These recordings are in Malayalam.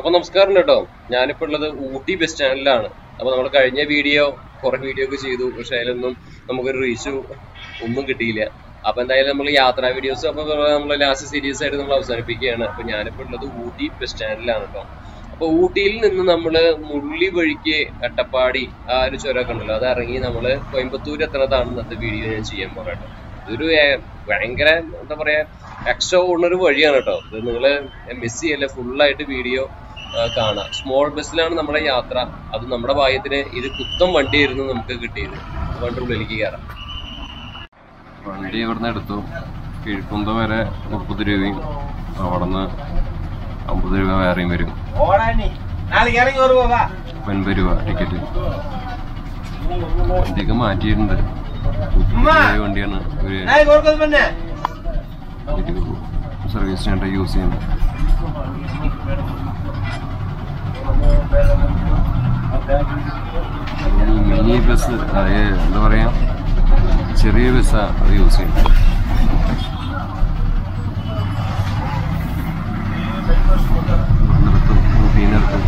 അപ്പൊ നമസ്കാരം കേട്ടോ ഞാനിപ്പോ ഉള്ളത് ഊട്ടി ബസ് സ്റ്റാൻഡിലാണ് അപ്പൊ നമ്മൾ കഴിഞ്ഞ വീഡിയോ കുറെ വീഡിയോ ഒക്കെ ചെയ്തു പക്ഷെ അതിലൊന്നും നമുക്കൊരു റീച്ച് ഒന്നും കിട്ടിയില്ല അപ്പൊ എന്തായാലും നമ്മൾ യാത്രാ വീഡിയോസ് അപ്പൊ നമ്മൾ ലാസ്റ്റ് സീരീസ് ആയിട്ട് നമ്മൾ അവസാനിപ്പിക്കുകയാണ് അപ്പൊ ഞാനിപ്പോ ഉള്ളത് ഊട്ടി ബസ് സ്റ്റാൻഡിലാണ് കേട്ടോ അപ്പൊ ഊട്ടിയിൽ നിന്ന് നമ്മള് മുള്ളി വഴിക്ക് അട്ടപ്പാടി ആ ഒരു ചുരമൊക്കെ ഉണ്ടല്ലോ അത് ഇറങ്ങി നമ്മള് കോയമ്പത്തൂർ എത്തണതാണ് ഇന്നത്തെ വീഡിയോ ഞാൻ ചെയ്യാൻ പോകട്ടോ ഇതൊരു ഏർ, ഭയങ്കര എന്താ പറയാ എക്സ്ട്രാ ഓർഡിനറി വഴിയാണ് കേട്ടോ ഇത് നിങ്ങള് മിസ് ചെയ്യല്ലേ ഫുള്ളായിട്ട് വീഡിയോ കാണാം സ്മോൾ ബസ്സിലാണ് നമ്മുടെ യാത്ര അത് നമ്മുടെ ഭാഗ്യത്തിന് ഇത് കുത്തം വണ്ടിയായിരുന്നു നമുക്ക് കിട്ടിയത് വണ്ടി ഉള്ളിലേക്ക് കയറാം വണ്ടി ഇവിടുന്ന് എടുത്തു കിഴക്കുന്ത വരെ മുപ്പത് രൂപയും അവിടുന്ന് അമ്പത് രൂപ വേറെയും വരും ஓடானி நாளைக்கு இறங்கி வருவோம் வா എൺപത് രൂപ ടിക്കറ്റ് വണ്ടിയൊക്കെ മാറ്റിയിട്ടുണ്ട് പുതിയ വണ്ടിയാണ് ഒരു நாளைக்கு ஒரு பண்ண സർവീസിനായിട്ട് യൂസ് ചെയ്യുന്നത് ഈ മിനി ബസ് അതായത് എന്താ പറയാ ചെറിയ ബസ്സാ അത് യൂസ് ചെയ്യുന്നത് നിർത്തും ഊട്ടി നിർത്തും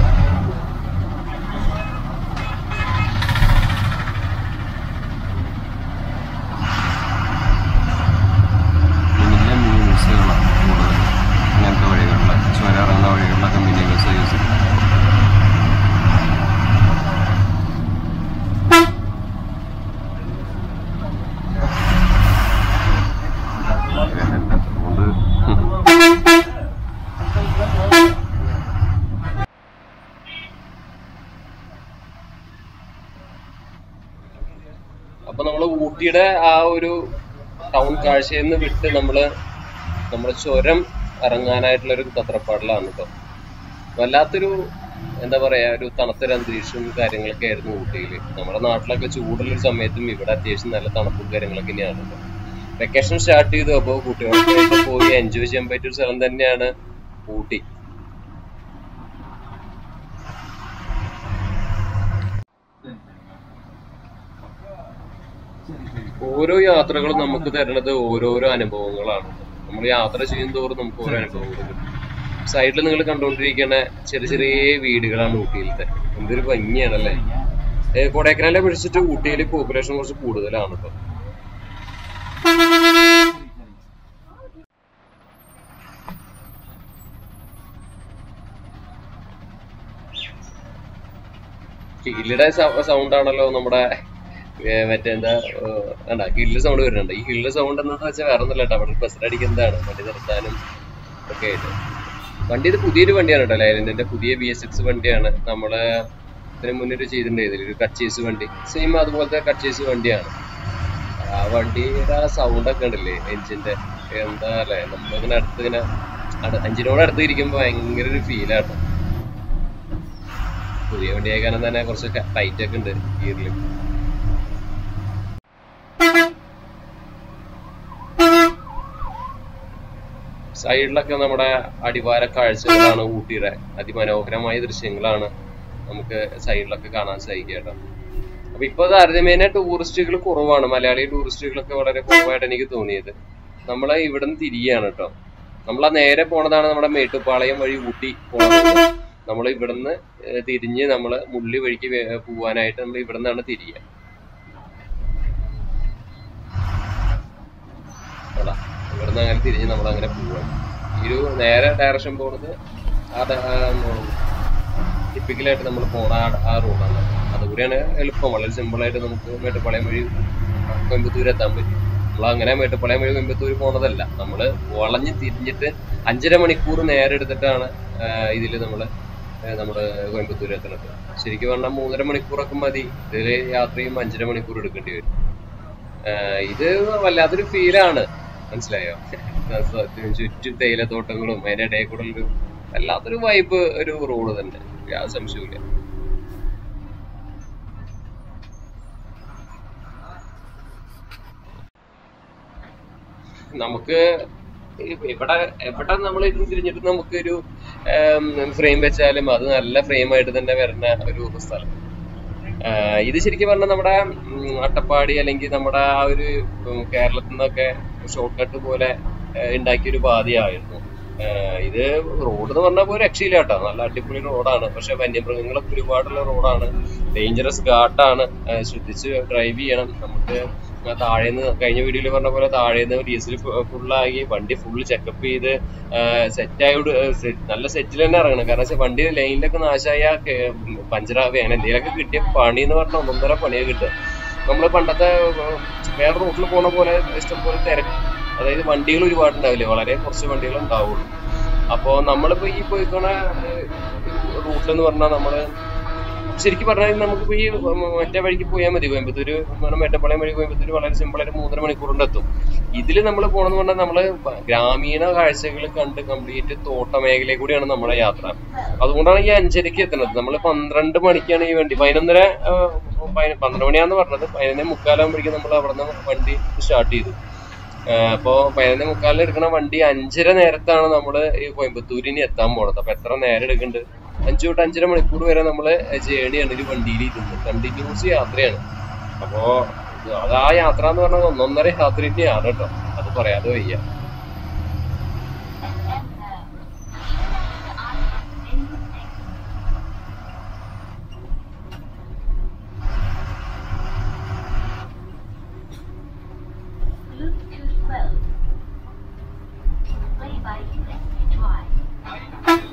മിനിലെ മിനി ബസ്സുകളാണ് കൂടുതൽ അങ്ങനത്തെ വഴികളിൽ ചുരം ഇറങ്ങുന്ന വഴികളിലൊക്കെ മിനി ബസ് യൂസ് ചെയ്യും അതുകൊണ്ട് അപ്പൊ നമ്മള് ഊട്ടിയുടെ ആ ഒരു ടൗൺ കാഴ്ചയിൽ നിന്ന് വിട്ട് നമ്മള് നമ്മുടെ ചുരം ഇറങ്ങാനായിട്ടുള്ള ഒരു തത്രപ്പാടിലാണ് കേട്ടോ വല്ലാത്തൊരു എന്താ പറയാ ഒരു തണുത്തൊരു അന്തരീക്ഷവും കാര്യങ്ങളൊക്കെ ആയിരുന്നു ഊട്ടിയിൽ നമ്മുടെ നാട്ടിലൊക്കെ ചൂടുള്ള ഒരു സമയത്തും ഇവിടെ അത്യാവശ്യം നല്ല തണുപ്പും കാര്യങ്ങളൊക്കെ തന്നെയാണ് കേട്ടോ വെക്കേഷൻ സ്റ്റാർട്ട് ചെയ്തു അപ്പോൾ കുട്ടികൾക്കായിട്ട് പോയി എൻജോയ് ചെയ്യാൻ പറ്റിയ ഒരു സ്ഥലം തന്നെയാണ് ഊട്ടി ഓരോ യാത്രകളും നമുക്ക് തരുന്നത് ഓരോരോ അനുഭവങ്ങളാണ് നമ്മൾ യാത്ര ചെയ്യും തോറും നമുക്ക് ഓരോ അനുഭവങ്ങൾ കിട്ടും സൈഡിൽ നിങ്ങൾ കണ്ടുകൊണ്ടിരിക്കുന്ന ചെറിയ ചെറിയ വീടുകളാണ് ഊട്ടിയിലത്തെ എന്തൊരു ഭംഗിയാണല്ലേ ഏ, കൊടൈക്കനാലെ പിടിച്ചിട്ട് ഊട്ടിയിൽ പോപ്പുലേഷൻ കുറച്ച് കൂടുതലാണ് കേട്ടോ കില്ലിയുടെ സൗണ്ട് ആണല്ലോ നമ്മുടെ ഏ, മറ്റേ എന്താ വേണ്ട ഹില്ല് സൗണ്ട് വരുന്നുണ്ട് ഈ ഹില്ല് സൗണ്ട് എന്താണെന്ന് വെച്ചാൽ വേറെ ഒന്നുമില്ല കേട്ടോ അവിടെ ബസ് അടിക്കുന്നതാണ് വണ്ടി നിർത്താനും ഒക്കെ ആയിട്ട് വണ്ടി ഇത് പുതിയൊരു വണ്ടിയാണ് കേട്ടോ ലൈലൻഡിന്റെ പുതിയ ബി എസ് സിക്സ് വണ്ടിയാണ് നമ്മള് ഇതിന് മുന്നേ ചെയ്തിട്ടുണ്ടായിരുന്നില്ല ഒരു കച്ചേസ് വണ്ടി സെയിം അതുപോലത്തെ കച്ചേസ് വണ്ടിയാണ് ആ വണ്ടിയുടെ ആ സൗണ്ട് ഒക്കെ ഉണ്ടല്ലേ എഞ്ചിന്റെ എന്താ അല്ലേ നമ്മളിങ്ങനെ അടുത്ത് ഇങ്ങനെ അട- എഞ്ചിനോട് അടുത്ത് ഇരിക്കുമ്പോ ഭയങ്കര ഒരു ഫീലാട്ടോ പുതിയ വണ്ടിയായ കാരണം തന്നെ കുറച്ച് ടൈറ്റ് ഒക്കെ ഉണ്ട് ഗിയറിൽ സൈഡിലൊക്കെ നമ്മുടെ അടിവാര കാഴ്ചകളാണ് ഊട്ടിയുടെ അതിമനോഹരമായ ദൃശ്യങ്ങളാണ് നമുക്ക് സൈഡിലൊക്കെ കാണാൻ സാധിക്കുക കേട്ടോ അപ്പൊ ഇപ്പൊ താരതമ്യേന ടൂറിസ്റ്റുകൾ കുറവാണ് മലയാളി ടൂറിസ്റ്റുകളൊക്കെ വളരെ കുറവായിട്ട് എനിക്ക് തോന്നിയത് നമ്മളെ ഇവിടുന്ന് തിരിയാണ് കേട്ടോ നമ്മളാ നേരെ പോണതാണ് നമ്മുടെ മേട്ടുപ്പാളയം വഴി ഊട്ടി പോണത് നമ്മൾ ഇവിടുന്ന് ഏഹ് തിരിഞ്ഞ് നമ്മള് മുള്ളി വഴിക്ക് വേ- പോവാനായിട്ട് നമ്മൾ ഇവിടുന്നാണ് തിരിയുക അതാ ഇവിടുന്ന് അങ്ങനെ തിരിഞ്ഞ് നമ്മൾ അങ്ങനെ പോവാണ് ഈ ഒരു നേരെ ഡയറക്ഷൻ പോണത് ആ ടിപ്പിക്കലായിട്ട് നമ്മൾ പോണ ആ- ആ റൂട്ടാണ് അതുകൂടിയാണ് എളുപ്പം വളരെ സിമ്പിൾ ആയിട്ട് നമുക്ക് മേട്ടുപ്പാളയം വഴി കോയമ്പത്തൂർ എത്താൻ പറ്റും നമ്മൾ അങ്ങനെ മേട്ടുപ്പാളയം വഴി കോയമ്പത്തൂർ പോണതല്ല നമ്മൾ വളഞ്ഞ് തിരിഞ്ഞിട്ട് അഞ്ചര മണിക്കൂർ നേരെ എടുത്തിട്ടാണ് ഇതിൽ നമ്മൾ നമ്മൾ കോയമ്പത്തൂർ എത്തുന്നത് ശരിക്കും പറഞ്ഞാൽ മൂന്നര മണിക്കൂറൊക്കെ മതി ഇതിൽ യാത്ര ചെയ്യുമ്പോൾ അഞ്ചര മണിക്കൂർ എടുക്കേണ്ടി വരും ആഹ് ഇത് വല്ലാത്തൊരു ഫീലാണ് മനസ്സിലായോ ചുറ്റും തേയിലത്തോട്ടങ്ങളും അതിന്റെ ഇടയിൽ കൂടെ ഒരു വല്ലാത്തൊരു വൈബ് ഒരു റോഡ് തന്നെ യാതൊരു സംശയമില്ല നമുക്ക് ഇ- ഇവിടെ എവിടെ നമ്മൾ ഇത് തിരിഞ്ഞിട്ട് നമുക്കൊരു ഫ്രെയിം വെച്ചാലും അത് നല്ല ഫ്രെയിം ആയിട്ട് തന്നെ വരുന്ന ഒരു സ്ഥലം ആഹ് ഇത് ശരിക്കും പറഞ്ഞാൽ നമ്മുടെ ഉം, അട്ടപ്പാടി അല്ലെങ്കിൽ നമ്മുടെ ആ ഒരു ഉം, കേരളത്തിൽ നിന്നൊക്കെ ഷോർട്ട് കട്ട് പോലെ ആഹ് ഉണ്ടാക്കിയ ഒരു പാതയായിരുന്നു ഏഹ് ഇത് റോഡ് എന്ന് പറഞ്ഞാൽ ഒരു രക്ഷയില്ല കേട്ടോ നല്ല അടിപൊളി റോഡാണ് പക്ഷെ വന്യമൃഗങ്ങളൊക്കെ ഒരുപാടുള്ള റോഡാണ് ഡേഞ്ചറസ് ഘാട്ടാണ് ഏഹ് ശ്രദ്ധിച്ച് ഡ്രൈവ് ചെയ്യണം നമുക്ക് താഴേന്ന് കഴിഞ്ഞ വീഡിയോയിൽ പറഞ്ഞ പോലെ താഴേന്ന് ഡീസൽ ഫുള്ളാക്കി വണ്ടി ഫുള്ള് ചെക്കപ്പ് ചെയ്ത് സെറ്റ് ആയോട് നല്ല സെറ്റിൽ തന്നെ ഇറങ്ങണം കാരണം വെച്ചാൽ വണ്ടി ലൈനിലൊക്കെ നാശമായ പഞ്ചറാവുക അങ്ങനെ എന്തെങ്കിലുമൊക്കെ കിട്ടിയ പണി എന്ന് പറഞ്ഞാൽ ഒന്നൊന്നര പണിയൊക്കെ കിട്ടുക നമ്മൾ പണ്ടത്തെ ഏഹ്, വേറെ റൂട്ടിൽ പോണ പോലെ ഇഷ്ടംപോലെ തിരക്ക് അതായത് വണ്ടികൾ ഒരുപാടുണ്ടാവില്ലേ വളരെ കുറച്ച് വണ്ടികൾ ഉണ്ടാവുള്ളൂ അപ്പോൾ നമ്മളിപ്പോൾ ഈ പോയിക്കോണ റൂട്ടിൽ എന്ന് പറഞ്ഞാൽ നമ്മൾ ശരിക്കും പറഞ്ഞാൽ നമുക്ക് ഈ മറ്റേ വഴിക്ക് പോയാൽ മതി കോയമ്പത്തൂര് നമ്മുടെ മേട്ടപ്പാളയം വഴി കോയമ്പത്തൂര് വളരെ സിമ്പിൾ ആയിട്ട് മൂന്നര മണിക്കൂർ കൊണ്ട് എത്തും ഇതിൽ നമ്മൾ പോകണമെന്ന് പറഞ്ഞാൽ നമ്മൾ ഗ്രാമീണ കാഴ്ചകൾ കണ്ട് കംപ്ലീറ്റ് തോട്ട മേഖലയിൽ കൂടിയാണ് നമ്മുടെ യാത്ര അതുകൊണ്ടാണ് ഈ അഞ്ചരക്ക് എത്തുന്നത് നമ്മൾ പന്ത്രണ്ട് മണിക്കാണ് ഈ വണ്ടി പതിനൊന്നര ആ, പതിന- പന്ത്രണ്ട് മണിയാന്ന് പറഞ്ഞത് പതിനൊന്നേ മുക്കാലാകുമ്പോഴേക്കും നമ്മൾ അവിടെ നിന്ന് വണ്ടി സ്റ്റാർട്ട് ചെയ്തു ആഹ് അപ്പോ പതിനൊന്നേ മുക്കാലിന് എടുക്കുന്ന വണ്ടി അഞ്ചര നേരത്താണ് നമ്മൾ ഈ കോയമ്പത്തൂരിന് എത്താൻ പോണത് അപ്പൊ എത്ര നേരം എടുക്കുന്നുണ്ട് അഞ്ചു തൊട്ട് അഞ്ചര മണിക്കൂർ വരെ നമ്മൾ ജേണിയാണ് ഒരു വണ്ടിയിൽ ഇരുന്നത് കണ്ടിന്യൂസ് യാത്രയാണ് അപ്പോ ഇത് അത് ആ യാത്ര എന്ന് പറഞ്ഞാൽ ഒന്നൊന്നര യാത്ര തന്നെയാണ് കേട്ടോ അത് പറയാതെ വയ്യ Bluetooth mode. Play by USB drive.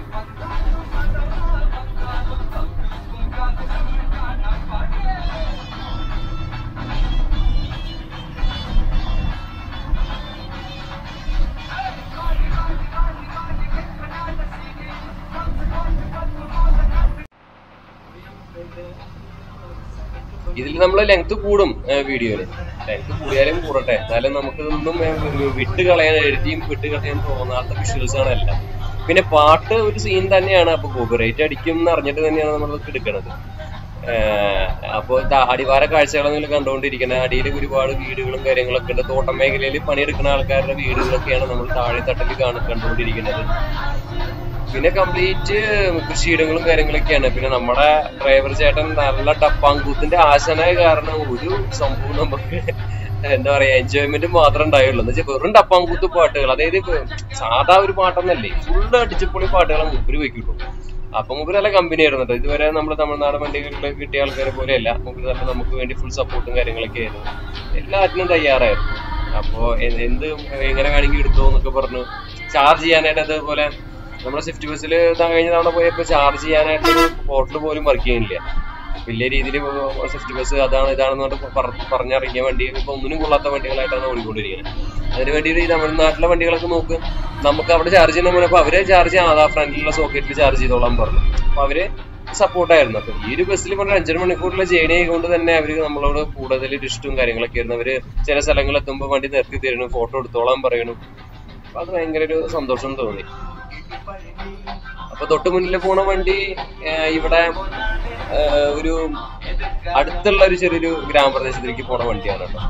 ഇതിൽ നമ്മൾ ലെങ്ത് കൂടും വീഡിയോയില് ലെങ്ത് കൂടിയാലും കൂടട്ടെ എന്നാലും നമുക്ക് ഇതൊന്നും ഏഹ്, വിട്ട് കളയാൻ എഴുതിയും വിട്ട് കളയാൻ തോന്നാത്ത വിഷ്വൽസ് ആണ് എല്ലാം പിന്നെ പാട്ട് ഒരു സീൻ തന്നെയാണ് അപ്പൊ കോപ്പിറൈറ്റ് അടിക്കും എന്ന് അറിഞ്ഞിട്ട് തന്നെയാണ് നമ്മൾ എടുക്കുന്നത് അപ്പോൾ അടിവാര കാഴ്ചകൾ നിങ്ങൾ കണ്ടുകൊണ്ടിരിക്കുന്നത് അടിയിൽ ഒരുപാട് വീടുകളും കാര്യങ്ങളൊക്കെ ഉണ്ട് തോട്ടം മേഖലയിൽ പണിയെടുക്കുന്ന ആൾക്കാരുടെ വീടുകളൊക്കെയാണ് നമ്മൾ താഴെ തട്ടിൽ കാണു കണ്ടുകൊണ്ടിരിക്കുന്നത് പിന്നെ കംപ്ലീറ്റ് കൃഷിയിടങ്ങളും കാര്യങ്ങളൊക്കെയാണ് പിന്നെ നമ്മുടെ ഡ്രൈവർ ചേട്ടൻ നല്ല ടപ്പാങ്കൂത്തിന്റെ ആശനായ കാരണം ഒരു സംഭവം നമുക്ക് എന്താ പറയാ എൻജോയ്മെന്റ് മാത്രമേ ഉണ്ടായുള്ളൂ എന്ന് വെച്ചാൽ വെറും ടപ്പാങ്കൂത്ത് പാട്ടുകൾ അതായത് ഇപ്പൊ സാധാ ഒരു പാട്ടൊന്നല്ലേ ഫുള്ള് അടിച്ചുപൊളി പാട്ടുകളെ മുമ്പിൽ വെക്കിട്ടു അപ്പൊ മുമ്പിൽ നല്ല കമ്പനി ആയിരുന്നു കേട്ടോ ഇതുവരെ നമ്മൾ തമിഴ്നാട് വണ്ടികളിൽ കിട്ടിയ ആൾക്കാരെ പോലെയല്ല മുമ്പിൽ തന്നെ നമുക്ക് വേണ്ടി ഫുൾ സപ്പോർട്ടും കാര്യങ്ങളൊക്കെ ആയിരുന്നു എല്ലാറ്റിനും തയ്യാറായിരുന്നു അപ്പോ എ- എന്ത് എങ്ങനെ വേണമെങ്കിൽ എടുത്തോ എന്നൊക്കെ പറഞ്ഞു ചാർജ് ചെയ്യാനായിട്ട് അതേപോലെ നമ്മുടെ സ്വിഫ്റ്റ് ബസ്സിൽ കഴിഞ്ഞ തവണ പോയപ്പോ ചാർജ് ചെയ്യാനായിട്ട് ഒരു പോർട്ടൽ പോലും വർക്ക് ചെയ്യുന്നില്ല വലിയ രീതിയിൽ സ്വിഫ്റ്റ് ബസ് അതാണ് ഇതാണെന്ന് പറഞ്ഞിട്ട് പറ- പറഞ്ഞിറങ്ങിയ വണ്ടി ഇപ്പൊ ഒന്നിനും കൊള്ളാത്ത വണ്ടികളായിട്ടാണ് ഓടിക്കൊണ്ടിരിക്കുന്നത് അതിന് വേണ്ടിയിട്ട് ഈ തമിഴ്നാട്ടിലെ വണ്ടികളൊക്കെ നോക്ക് നമുക്ക് അവിടെ ചാർജ് ചെയ്യുന്ന പറഞ്ഞപ്പോ അവര് ചാർജ് ചെയ്യാം അതാ ഫ്രണ്ടിലുള്ള സോക്കറ്റിൽ ചാർജ് ചെയ്തോളാൻ പറഞ്ഞു അപ്പൊ അവര് സപ്പോർട്ടായിരുന്നു അപ്പൊ ഈ ഒരു ബസ്സിൽ പറഞ്ഞ അഞ്ചര മണിക്കൂറിലെ ജേണി ആയതുകൊണ്ട് തന്നെ അവര് നമ്മളോട് കൂടുതൽ ഇഷ്ടവും കാര്യങ്ങളൊക്കെ ആയിരുന്നു അവര് ചില സ്ഥലങ്ങളിൽ എത്തുമ്പോൾ വണ്ടി നിർത്തി തരുന്നു ഫോട്ടോ എടുത്തോളാൻ പറയണു അപ്പൊ അത് ഭയങ്കര ഒരു സന്തോഷം തോന്നി അപ്പൊ തൊട്ട് മുന്നിൽ പോണ വണ്ടി ആ, ഇവിടെ ആ, ഒരു അടുത്തുള്ള ഒരു ചെറിയൊരു ഗ്രാമപ്രദേശത്തിലേക്ക് പോണ വണ്ടിയാണ് കേട്ടോ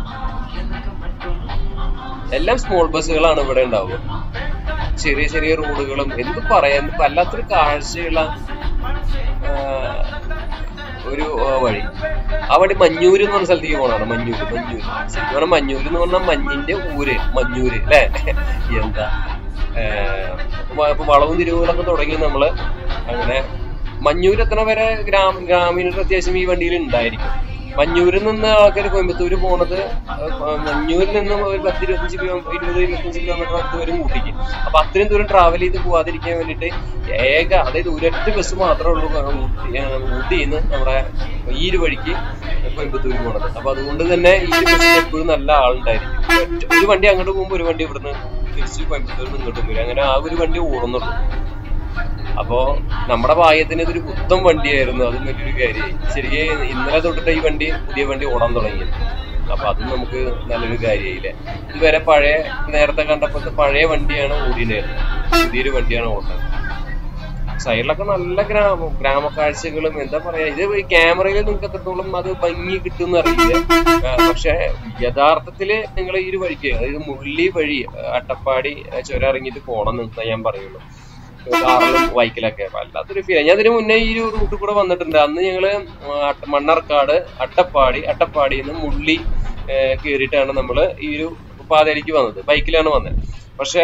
എല്ലാം സ്മോൾ ബസ്സുകളാണ് ഇവിടെ ഉണ്ടാവുക ചെറിയ ചെറിയ റോഡുകളും എന്ത് പറയാൻ വല്ലാത്തൊരു കാഴ്ചയുള്ള ആ, ഒരു ആ, വഴി ആ വഴി മഞ്ഞൂര് എന്ന് പറഞ്ഞ സ്ഥലത്തേക്ക് പോണാണ് മഞ്ഞൂര് മഞ്ഞൂര് ശരിക്കും പറഞ്ഞാൽ മഞ്ഞൂര് എന്ന് പറഞ്ഞാൽ മഞ്ഞിന്റെ ഊര് മഞ്ഞൂര് അല്ലേ എന്താ ഏഹ് അപ്പൊ ഇപ്പൊ വളവും തിരിവുകളൊക്കെ തുടങ്ങി നമ്മള് അങ്ങനെ മഞ്ഞൂര് എത്തണ വരെ ഗ്രാമ ഗ്രാമീണർ അത്യാവശ്യം ഈ വണ്ടിയിൽ ഉണ്ടായിരിക്കും മഞ്ഞൂരിൽ നിന്ന് ആൾക്കാർ കോയമ്പത്തൂര് പോണത് ഏഹ് മഞ്ഞൂരിൽ നിന്ന് ഒരു പത്ത് ഇരുപത്തഞ്ച് കിലോ ഇരുപത് ഇരുപത്തഞ്ച് കിലോമീറ്റർ അടുത്ത് വരും ഊട്ടിക്ക് അപ്പൊ അത്രയും ദൂരം ട്രാവൽ ചെയ്ത് പോവാതിരിക്കാൻ വേണ്ടിയിട്ട് ഏക അതായത് ഒരൊറ്റ ബസ് മാത്രമേ ഉള്ളൂ കാരണം ഊട്ടി ഏഹ് ഊട്ടിയിൽ നിന്ന് നമ്മുടെ ഈ ഒരു വഴിക്ക് കോയമ്പത്തൂര് പോണത് അപ്പൊ അതുകൊണ്ട് തന്നെ ഈ ഒരു ബസ്സിൽ എപ്പോഴും നല്ല ആളുണ്ടായിരിക്കും ഒറ്റ- ഒരു വണ്ടി അങ്ങോട്ട് പോകുമ്പോൾ ഒരു വണ്ടി ഇവിടുന്ന് തിരിച്ച് കോയമ്പത്തൂരിൽ നിന്ന് ഇങ്ങോട്ടും വരും അങ്ങനെ ആ ഒരു വണ്ടി ഓടുന്നുള്ളൂ അപ്പോ നമ്മുടെ ഭാഗ്യത്തിന് ഇതൊരു പുത്തൻ വണ്ടിയായിരുന്നു അതും വലിയൊരു കാര്യമായി ശരിക്കും ഇന്നലെ തൊട്ടിട്ട് ഈ വണ്ടി പുതിയ വണ്ടി ഓടാൻ തുടങ്ങിയത് അപ്പൊ അതും നമുക്ക് നല്ലൊരു കാര്യമായില്ലേ ഇതുവരെ പഴയ നേരത്തെ കണ്ടപ്പോഴത്തെ പഴയ വണ്ടിയാണ് ഓടിയിട്ടുണ്ടായിരുന്നത് പുതിയൊരു വണ്ടിയാണ് ഓടുന്നത് സൈഡിലൊക്കെ നല്ല ഗ്രാമ ഗ്രാമക്കാഴ്ചകളും എന്താ പറയാ ഇത് ഈ ക്യാമറയിൽ നിങ്ങൾക്ക് എത്രത്തോളം അത് ഭംഗി കിട്ടുമെന്ന് അറിയില്ല ആ, പക്ഷെ യഥാർത്ഥത്തില് നിങ്ങൾ ഈ ഒരു വഴിക്ക് അതായത് മുള്ളി വഴി ആ, അട്ടപ്പാടി ആ, ചുരം ഇറങ്ങിയിട്ട് പോണം എന്ന് ഞാൻ പറയുള്ളൂ കാറിലും ബൈക്കിലൊക്കെ വല്ലാത്തൊരു ഫീൽ ഞാൻ ഇതിന് മുന്നേ ഈ ഒരു റൂട്ടിൽ കൂടെ വന്നിട്ടുണ്ട് അന്ന് ഞങ്ങള് അട്ട- മണ്ണാർക്കാട് അട്ടപ്പാടി അട്ടപ്പാടിയിൽ നിന്ന് മുള്ളി കയറിയിട്ടാണ് നമ്മൾ ഈ ഒരു പാതയിലേക്ക് വന്നത് ബൈക്കിലാണ് വന്നത് പക്ഷേ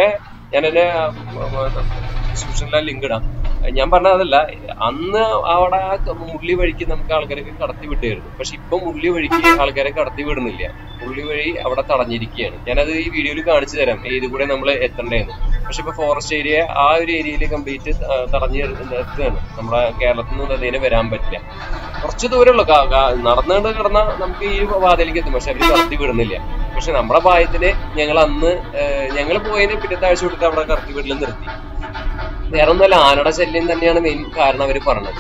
ഞാൻ എന്റെ ഡിസ്ക്രിപ്ഷനിലെ ലിങ്ക് ഇടാം ഞാൻ പറഞ്ഞ അതല്ല അന്ന് അവിടെ ആ മുള്ളി വഴിക്ക് നമുക്ക് ആൾക്കാരൊക്കെ കടത്തി വിട്ടായിരുന്നു പക്ഷെ ഇപ്പൊ മുള്ളി വഴിക്ക് ആൾക്കാരെ കടത്തി വിടുന്നില്ല മുള്ളി വഴി അവിടെ തടഞ്ഞിരിക്കുകയാണ് ഞാനത് ഈ വീഡിയോയിൽ കാണിച്ചു തരാം ഏത് കൂടെ നമ്മൾ എത്തണ്ടേന്ന് പക്ഷെ ഇപ്പൊ ഫോറസ്റ്റ് ഏരിയ ആ ഒരു ഏരിയയിൽ കംപ്ലീറ്റ് തടഞ്ഞു നിർത്തുകയാണ് നമ്മുടെ കേരളത്തിൽ നിന്ന് അതിന് വരാൻ പറ്റില്ല കുറച്ച് ദൂരമുള്ളൂ നടന്നുകൊണ്ട് കിടന്ന നമുക്ക് ഈ വാതിലേക്ക് എത്തും പക്ഷെ അവര് കടത്തി വിടുന്നില്ല പക്ഷെ നമ്മുടെ ഭാഗത്തിന് ഞങ്ങൾ അന്ന് ഞങ്ങൾ പോയതിന് പിറ്റത്തെ ആഴ്ച കൊടുത്ത് അവിടെ കടത്തി വീട്ടിൽ നിർത്തി വേറെ ഒന്നുമല്ല ആനയുടെ ശല്യം തന്നെയാണ് മെയിൻ കാരണം അവര് പറഞ്ഞത്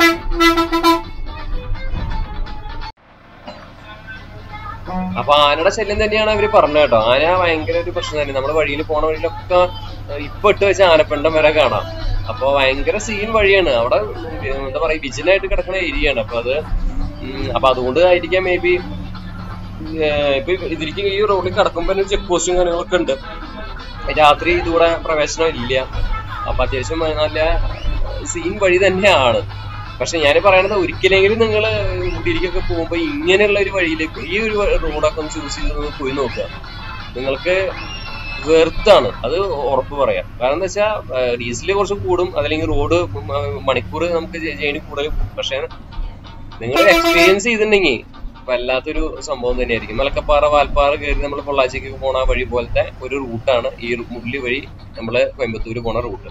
അപ്പൊ ആനയുടെ ശല്യം തന്നെയാണ് അവര് പറഞ്ഞത് കേട്ടോ ആന ഭയങ്കര ഒരു പ്രശ്നം തന്നെ നമ്മുടെ വഴിയിൽ പോണ വഴിയിലൊക്കെ ഏഹ് ഇപ്പൊ ഇട്ട് വെച്ച ആനപ്പിണ്ടം വരെ കാണാം അപ്പൊ ഭയങ്കര സീൻ വഴിയാണ് അവിടെ എന്താ പറയാ വിജനായിട്ട് കിടക്കുന്ന ഏരിയയാണ് അപ്പൊ അത് ഉം, അപ്പൊ അതുകൊണ്ട് ആയിരിക്കാം മേ ബി ഇപ്പൊ ഇതിലേക്ക് ഈ റോഡിൽ കിടക്കുമ്പോ ചെക്ക് പോസ്റ്റും കാര്യങ്ങളൊക്കെ ഉണ്ട് രാത്രി ഇതുകൂടെ പ്രവേശനം ഇല്ല അപ്പൊ അത്യാവശ്യം നല്ല സീൻ വഴി തന്നെയാണ് പക്ഷെ ഞാൻ പറയണത് ഒരിക്കലെങ്കിലും നിങ്ങൾ ഊട്ടിയിലേക്കൊക്കെ പോകുമ്പോ ഇങ്ങനെയുള്ള ഒരു വഴിയിലേക്ക് ഈ ഒരു റോഡൊക്കെ ഒന്ന് ചൂസ് ചെയ്ത് ഒന്ന് പോയി നോക്കുക നിങ്ങൾക്ക് വെർത്താണ് അത് ഉറപ്പ് പറയാം കാരണം എന്താ വെച്ചാൽ ഡീസല് കുറച്ച് കൂടും അതല്ലെങ്കിൽ റോഡ് മണിക്കൂർ നമുക്ക് ജേണി കൂടുതൽ പക്ഷെ നിങ്ങൾ എക്സ്പീരിയൻസ് ചെയ്തിട്ടുണ്ടെങ്കിൽ വല്ലാത്തൊരു സംഭവം തന്നെയായിരിക്കും മലക്കപ്പാറ വാൽപ്പാറ കയറി നമ്മൾ പൊള്ളാച്ചിക്ക് പോണ വഴി പോലത്തെ ഒരു റൂട്ടാണ് ഈ മുള്ളി വഴി നമ്മൾ കോയമ്പത്തൂര് പോണ റൂട്ട്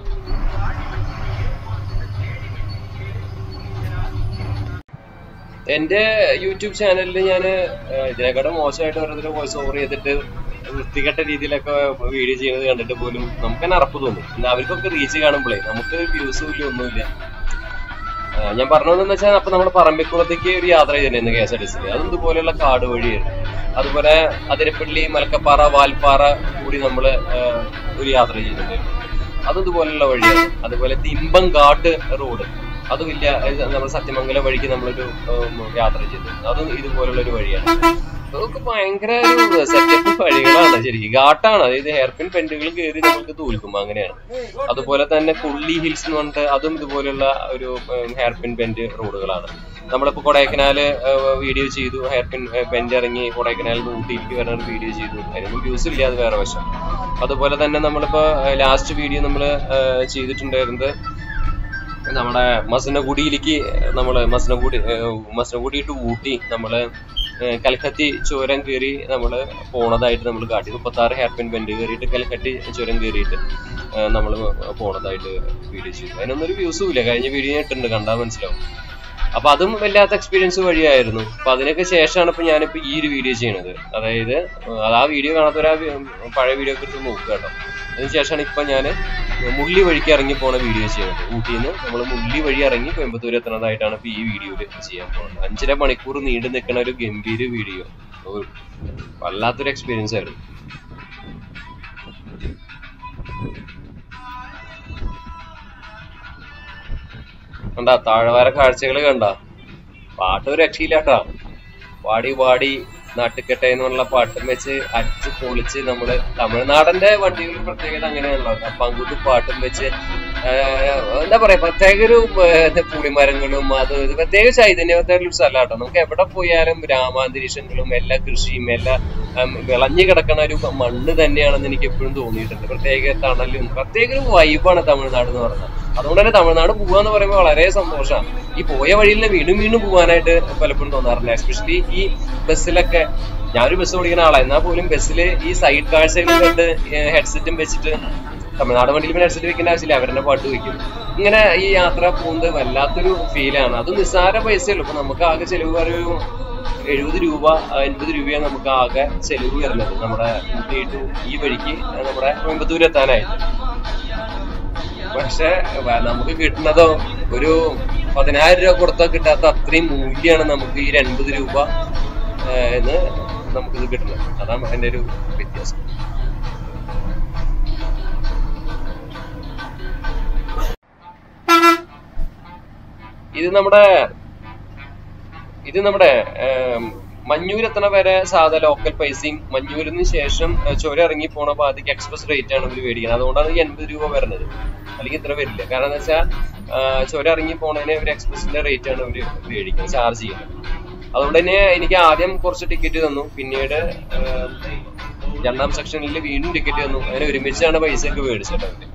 എന്റെ യൂട്യൂബ് ചാനലിൽ ഞാൻ ഇതിനെക്കാളും മോശമായിട്ട് ഓരോരുത്തർ വോയിസ് ഓവർ ചെയ്തിട്ട് വൃത്തികെട്ട രീതിയിലൊക്കെ വീഡിയോ ചെയ്യുന്നത് കണ്ടിട്ട് പോലും നമുക്ക് തന്നെ അറപ്പ് തോന്നും പിന്നെ അവർക്കൊക്കെ റീച്ച് കാണുമ്പോഴേ നമുക്ക് വ്യൂസും ഇല്ല ഒന്നുമില്ല ആ, ഞാൻ പറഞ്ഞതെന്ന് വെച്ചാൽ അപ്പൊ നമ്മൾ പറമ്പിക്കുളത്തേക്ക് ഒരു യാത്ര ചെയ്തിട്ടുണ്ടായിരുന്നു കെ എസ് ആർ ടി സിയിൽ അതും ഇതുപോലെയുള്ള കാട് വഴിയായിരുന്നു അതുപോലെ അതിരപ്പള്ളി മലക്കപ്പാറ വാൽപ്പാറ കൂടി നമ്മൾ ഒരു യാത്ര ചെയ്തിട്ടുണ്ടായിരുന്നു അതും ഇതുപോലെയുള്ള വഴിയാണ് അതുപോലെ തിമ്പങ്കാട്ട് റോഡ് അതും ഇല്ല നമ്മൾ സത്യമംഗലം വഴിക്ക് നമ്മളൊരു ഉം, യാത്ര ചെയ്തു അതും ഇതുപോലുള്ള ഒരു വഴിയാണ് അതൊക്കെ ഭയങ്കര ഒരു സെറ്റപ്പ് വഴികളാണ് ശരിക്കും ഘാട്ടാണ് അതായത് ഹെയർപിൻ പെൻഡുകൾ കയറി നമുക്ക് തോൽക്കും അങ്ങനെയാണ് അതുപോലെ തന്നെ കുള്ളി ഹിൽസ് എന്ന് പറഞ്ഞിട്ട് അതും ഇതുപോലുള്ള ഒരു ഹെയർപിൻ ബെൻഡ് റോഡുകളാണ് നമ്മളിപ്പോ കൊടൈക്കനാല് വീഡിയോ ചെയ്തു ഹെയർപിൻ ബെൻഡ് ഇറങ്ങി കൊടൈക്കനാലിൽ നിന്ന് ഊട്ടിയിലേക്ക് വരുന്ന ഒരു വീഡിയോ ചെയ്തു അതിനൊന്നും വ്യൂസ് ഇല്ല അത് വേറെ വശം അതുപോലെ തന്നെ നമ്മളിപ്പോ ലാസ്റ്റ് വീഡിയോ നമ്മൾ ചെയ്തിട്ടുണ്ടായിരുന്നത് നമ്മുടെ മസനഗുഡിയിലേക്ക് നമ്മള് മസനഗുഡി മസനഗുഡി ടു ഊട്ടി നമ്മള് ഏഹ് കൽക്കത്തി ചുരം കയറി നമ്മള് പോണതായിട്ട് നമ്മൾ കാട്ടി മുപ്പത്തി ആറ് ഹെയർപിൻ ബെൻഡ് കയറിയിട്ട് കൽക്കത്തി ചുരം കയറിയിട്ട് നമ്മൾ പോണതായിട്ട് വീഡിയോ ചെയ്തു അതിനൊന്നും ഒരു വ്യൂസും ഇല്ല കഴിഞ്ഞ വീഡിയോ ഞാൻ ഇട്ടിട്ടുണ്ട് കണ്ടാൽ മനസ്സിലാവും അപ്പൊ അതും വല്ലാത്ത എക്സ്പീരിയൻസ് വഴിയായിരുന്നു അപ്പൊ അതിനൊക്കെ ശേഷമാണ് ഇപ്പൊ ഞാനിപ്പോ ഈ ഒരു വീഡിയോ ചെയ്യണത് അതായത് ഏഹ് അത് ആ വീഡിയോ കാണാത്തൊരു ആ വി- പഴയ വീഡിയോ ഒക്കെ എടുത്ത് നോക്കുക കേട്ടോ അതിനുശേഷമാണ് ഇപ്പൊ ഞാൻ മുള്ളി വഴിക്ക് ഇറങ്ങി പോണ വീഡിയോ ചെയ്യുന്നത് ഊട്ടിയിൽ നിന്ന് നമ്മൾ മുള്ളി വഴി ഇറങ്ങി കോയമ്പത്തൂർ എത്തുന്നതായിട്ടാണ് ഇപ്പൊ ഈ വീഡിയോയിൽ ചെയ്യാൻ പോകുന്നത് അഞ്ചര മണിക്കൂർ നീണ്ടു നിൽക്കുന്ന ഒരു ഗംഭീര വീഡിയോ വല്ലാത്തൊരു എക്സ്പീരിയൻസ് ആയിരുന്നു കണ്ടാ താഴ്വാര കാഴ്ചകൾ കണ്ട പാട്ട് ഒരു രക്ഷയില്ലാട്ടാ പാടി പാടി നാട്ടുകെട്ടെ എന്നുള്ള പാട്ടും വെച്ച് അടിച്ച് പൊളിച്ച് നമ്മള് തമിഴ്നാടന്റെ വണ്ടികളിൽ പ്രത്യേകത അങ്ങനെയാണല്ലോ അപ്പൊ അങ്ങോട്ട് പാട്ടും വെച്ച് ആഹ് എന്താ പറയാ പ്രത്യേക ഒരു ആഹ് പുളിമരങ്ങളും അത് ഇത് പ്രത്യേക ചൈതന്യവത്തെ ഒരു സ്ഥലമാട്ടോ നമുക്ക് എവിടെ പോയാലും ഗ്രാമാന്തരീക്ഷങ്ങളും എല്ലാ കൃഷിയും എല്ലാ ഉം, വിളഞ്ഞു കിടക്കണ ഒരു മണ്ണ് തന്നെയാണെന്ന് എനിക്ക് എപ്പോഴും തോന്നിയിട്ടുണ്ട് പ്രത്യേക തണലും പ്രത്യേക ഒരു വൈബാണ് തമിഴ്നാട് എന്ന് പറഞ്ഞാൽ അതുകൊണ്ട് തന്നെ തമിഴ്നാട് പോവാന്ന് പറയുമ്പോൾ വളരെ സന്തോഷമാണ് ഈ പോയ വഴിയിൽ നിന്ന് വീണ്ടും വീണ്ടും പോകാനായിട്ട് പലപ്പോഴും തോന്നാറുണ്ട് എസ്പെഷ്യലി ഈ ബസ്സിലൊക്കെ ഞാനൊരു ബസ് ഓടിക്കുന്ന ആളാണ് എന്നാൽ പോലും ബസ്സിൽ ഈ സൈഡ് കാഴ്ചകളും കണ്ട് ഹെഡ്സെറ്റും വെച്ചിട്ട് തമിഴ്നാട് വണ്ടിയിൽ പിന്നെ ഹെഡ്സെറ്റ് വെക്കേണ്ട ആവശ്യമില്ല അവരുടെ പാട്ട് വെക്കും ഇങ്ങനെ ഈ യാത്ര പോകുന്നത് വല്ലാത്തൊരു ഫീലാണ് അത് നിസ്സാര പൈസയുള്ളൂ ഇപ്പൊ നമുക്ക് ആകെ ചെലവ് ഒരു എഴുപത് രൂപ എൺപത് രൂപയാണ് നമുക്ക് ആകെ ചെലവ് വരുന്നത് നമ്മുടെ ഊട്ടി to ഈ വഴിക്ക് നമ്മുടെ കോയമ്പത്തൂർ എത്താനായിട്ട് പക്ഷെ വ- നമുക്ക് കിട്ടുന്നതോ ഒരു പതിനായിരം രൂപ കൊടുത്താൽ കിട്ടാത്ത അത്രയും മൂല്യമാണ് നമുക്ക് ഈ ഒരു എൺപത് രൂപ ഏഹ്, എന്ന് നമുക്കിത് കിട്ടുന്നത് അതാണ് അതിന്റെ ഒരു വ്യത്യാസം ഇത് നമ്മുടെ ഇത് നമ്മുടെ ഏം, മഞ്ഞൂരെത്തണ വരെ സാധാ ലോക്കൽ പൈസയും മഞ്ഞൂരിന് ശേഷം ഏ, ചുരം ഇറങ്ങി പോണ പാതിക്ക് എക്സ്പ്രസ് റേറ്റ് ആണ് ഇവർ മേടിക്കുന്നത് അതുകൊണ്ടാണ് ഈ എൺപത് രൂപ വരുന്നത് അല്ലെങ്കിൽ ഇത്ര വരില്ല കാരണം എന്താ വെച്ചാൽ ചുരം ഇറങ്ങി പോണതിന് ഒരു എക്സ്പ്രസിന്റെ റേറ്റ് ആണ് ഇവർ മേടിക്കുന്നത് ചാർജ് ചെയ്യുന്നത് അതുകൊണ്ട് തന്നെ എനിക്ക് ആദ്യം കുറച്ച് ടിക്കറ്റ് തന്നു പിന്നീട് ഏം, രണ്ടാം സെക്ഷനിൽ വീണ്ടും ടിക്കറ്റ് വന്നു അങ്ങനെ ഒരുമിച്ചാണ് പൈസയൊക്കെ മേടിച്ചത് അവര്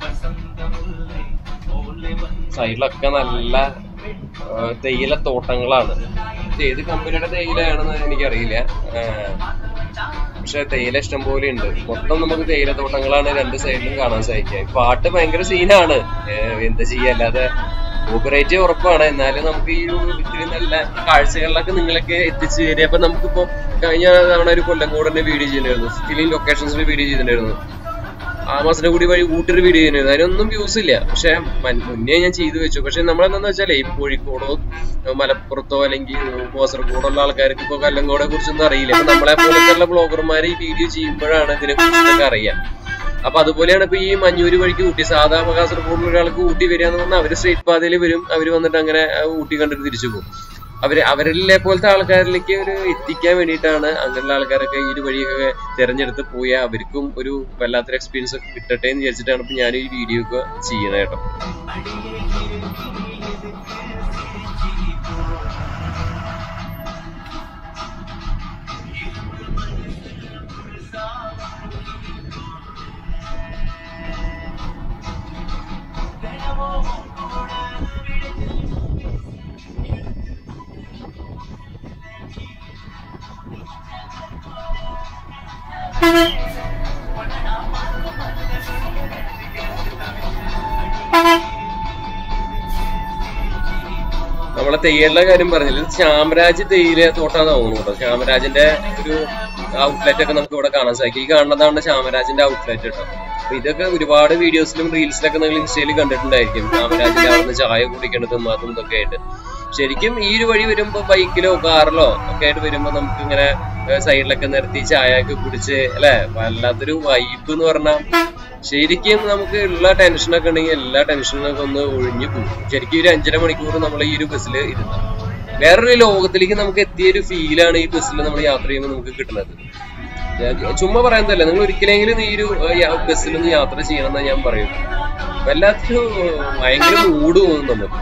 സൈഡിലൊക്കെ നല്ല ആ, തേയില തോട്ടങ്ങളാണ് ഇത് ഏത് കമ്പനിയുടെ തേയിലയാണെന്ന് എനിക്കറിയില്ല ആ, പക്ഷെ തേയില ഇഷ്ടം പോലെ ഉണ്ട് മൊത്തം നമുക്ക് തേയില തോട്ടങ്ങളാണ് രണ്ട് സൈഡിലും കാണാൻ സാധിക്കുക ഈ പാട്ട് ഭയങ്കര സീനാണ് എന്താ ചെയ്യാ അല്ലാതെ കോപ്പറേറ്റ് ഉറപ്പാണ് എന്നാലും നമുക്ക് ഈ ഒരു ഇത്തിരി നല്ല കാഴ്ചകളിലൊക്കെ നിങ്ങളൊക്കെ എത്തിച്ചു തരിക അപ്പൊ നമുക്കിപ്പോ കഴിഞ്ഞ തവണ ഒരു കൊല്ലംകോടന്റെ വീഡിയോ ചെയ്യുന്നുണ്ടായിരുന്നു ഫിലിം ലൊക്കേഷൻസിൽ വീഡിയോ ചെയ്തിട്ടുണ്ടായിരുന്നു ആമാസിന്റെ കൂടി വഴി ഊട്ടൊരു വീഡിയോ ചെയ്യുന്നത് അതിനൊന്നും വ്യൂസ് ഇല്ല പക്ഷെ മൻ- മുന്നേ ഞാൻ ചെയ്തു വെച്ചു പക്ഷെ നമ്മളെന്താന്ന് വെച്ചാലേ ഈ കോഴിക്കോടോ മലപ്പുറത്തോ അല്ലെങ്കിൽ കാസർഗോഡോ ഉള്ള ആൾക്കാർക്ക് ഇപ്പൊ കല്ലങ്കോടെ കുറിച്ചൊന്നും അറിയില്ല അപ്പൊ നമ്മളെ പോലത്തെ ബ്ലോഗർമാർ ഈ വീഡിയോ ചെയ്യുമ്പോഴാണ് ഇതിനെ കുറിച്ചൊക്കെ അറിയാം അപ്പൊ അതുപോലെയാണ് ഇപ്പൊ ഈ മഞ്ഞൂര് വഴിക്ക് ഊട്ടി സാധാ കാസർഗോഡിൽ ഒരാൾക്ക് ഊട്ടി വരിക എന്ന് പറഞ്ഞാൽ അവര് സ്ട്രേറ്റ് പാതയിൽ വരും അവര് വന്നിട്ട് അങ്ങനെ ആ ഊട്ടി കണ്ടിട്ട് തിരിച്ചു പോകും അവര് അവരിലെ പോലത്തെ ആൾക്കാരിലേക്ക് ഒരു എത്തിക്കാൻ വേണ്ടിയിട്ടാണ് അങ്ങനെയുള്ള ആൾക്കാരൊക്കെ ഈ ഒരു വഴിയൊക്കെ തിരഞ്ഞെടുത്ത് പോയാൽ അവർക്കും ഒരു വല്ലാത്തൊരു എക്സ്പീരിയൻസ് ഒക്കെ കിട്ടട്ടെ എന്ന് വിചാരിച്ചിട്ടാണ് ഇപ്പൊ ഞാൻ ഈ വീഡിയോ ഒക്കെ ചെയ്യണത് കേട്ടോ നമ്മളെ തെയ്യലിന്റെ കാര്യം പറഞ്ഞില്ല ഇത് ശ്യാമരാജ് തേയില തോട്ടാന്ന് തോന്നുന്നു കേട്ടോ ശ്യാമരാജിന്റെ ഒരു ഔട്ട്ലെറ്റ് ഒക്കെ നമുക്ക് ഇവിടെ കാണാൻ സാധിക്കും ഈ കാണുന്നതാണ് ശ്യാമരാജിന്റെ ഔട്ട്ലെറ്റ് കേട്ടോ അപ്പൊ ഇതൊക്കെ ഒരുപാട് വീഡിയോസിലും റീൽസിലൊക്കെ നിങ്ങൾ ഇൻസ്റ്റയിൽ കണ്ടിട്ടുണ്ടായിരിക്കും ശ്യാമരാജിന്റെ അവിടുന്ന് ചായ കുടിക്കേണ്ടതും അതും ഇതൊക്കെ ആയിട്ട് ശരിക്കും ഈ ഒരു വഴി വരുമ്പോ ബൈക്കിലോ കാറിലോ ഒക്കെ ആയിട്ട് വരുമ്പോ നമുക്ക് ഇങ്ങനെ സൈഡിലൊക്കെ നിർത്തി ചായ ഒക്കെ കുടിച്ച് അല്ലെ വല്ലാത്തൊരു വൈബ് എന്ന് പറഞ്ഞാൽ ശരിക്കും നമുക്ക് ഉള്ള ടെൻഷനൊക്കെ ഉണ്ടെങ്കിൽ എല്ലാ ടെൻഷനൊക്കെ ഒന്ന് ഒഴിഞ്ഞു പോകും ശരിക്കും ഒരു അഞ്ചര മണിക്കൂർ നമ്മൾ ഈ ഒരു ബസ്സിൽ ഇരുന്ന വേറൊരു ലോകത്തിലേക്ക് നമുക്ക് എത്തിയ ഒരു ഫീലാണ് ഈ ബസ്സിൽ നമ്മൾ യാത്ര ചെയ്യുമ്പോൾ നമുക്ക് കിട്ടുന്നത് ഞാൻ ചുമ്മാ പറയുന്നതല്ല നിങ്ങൾ ഒരിക്കലെങ്കിലും ഈ ഒരു ബസ്സിലൊന്ന് യാത്ര ചെയ്യണം എന്നാ ഞാൻ പറയും വല്ലാത്തൊരു ഭയങ്കര മൂഡ് തോന്നും നമുക്ക്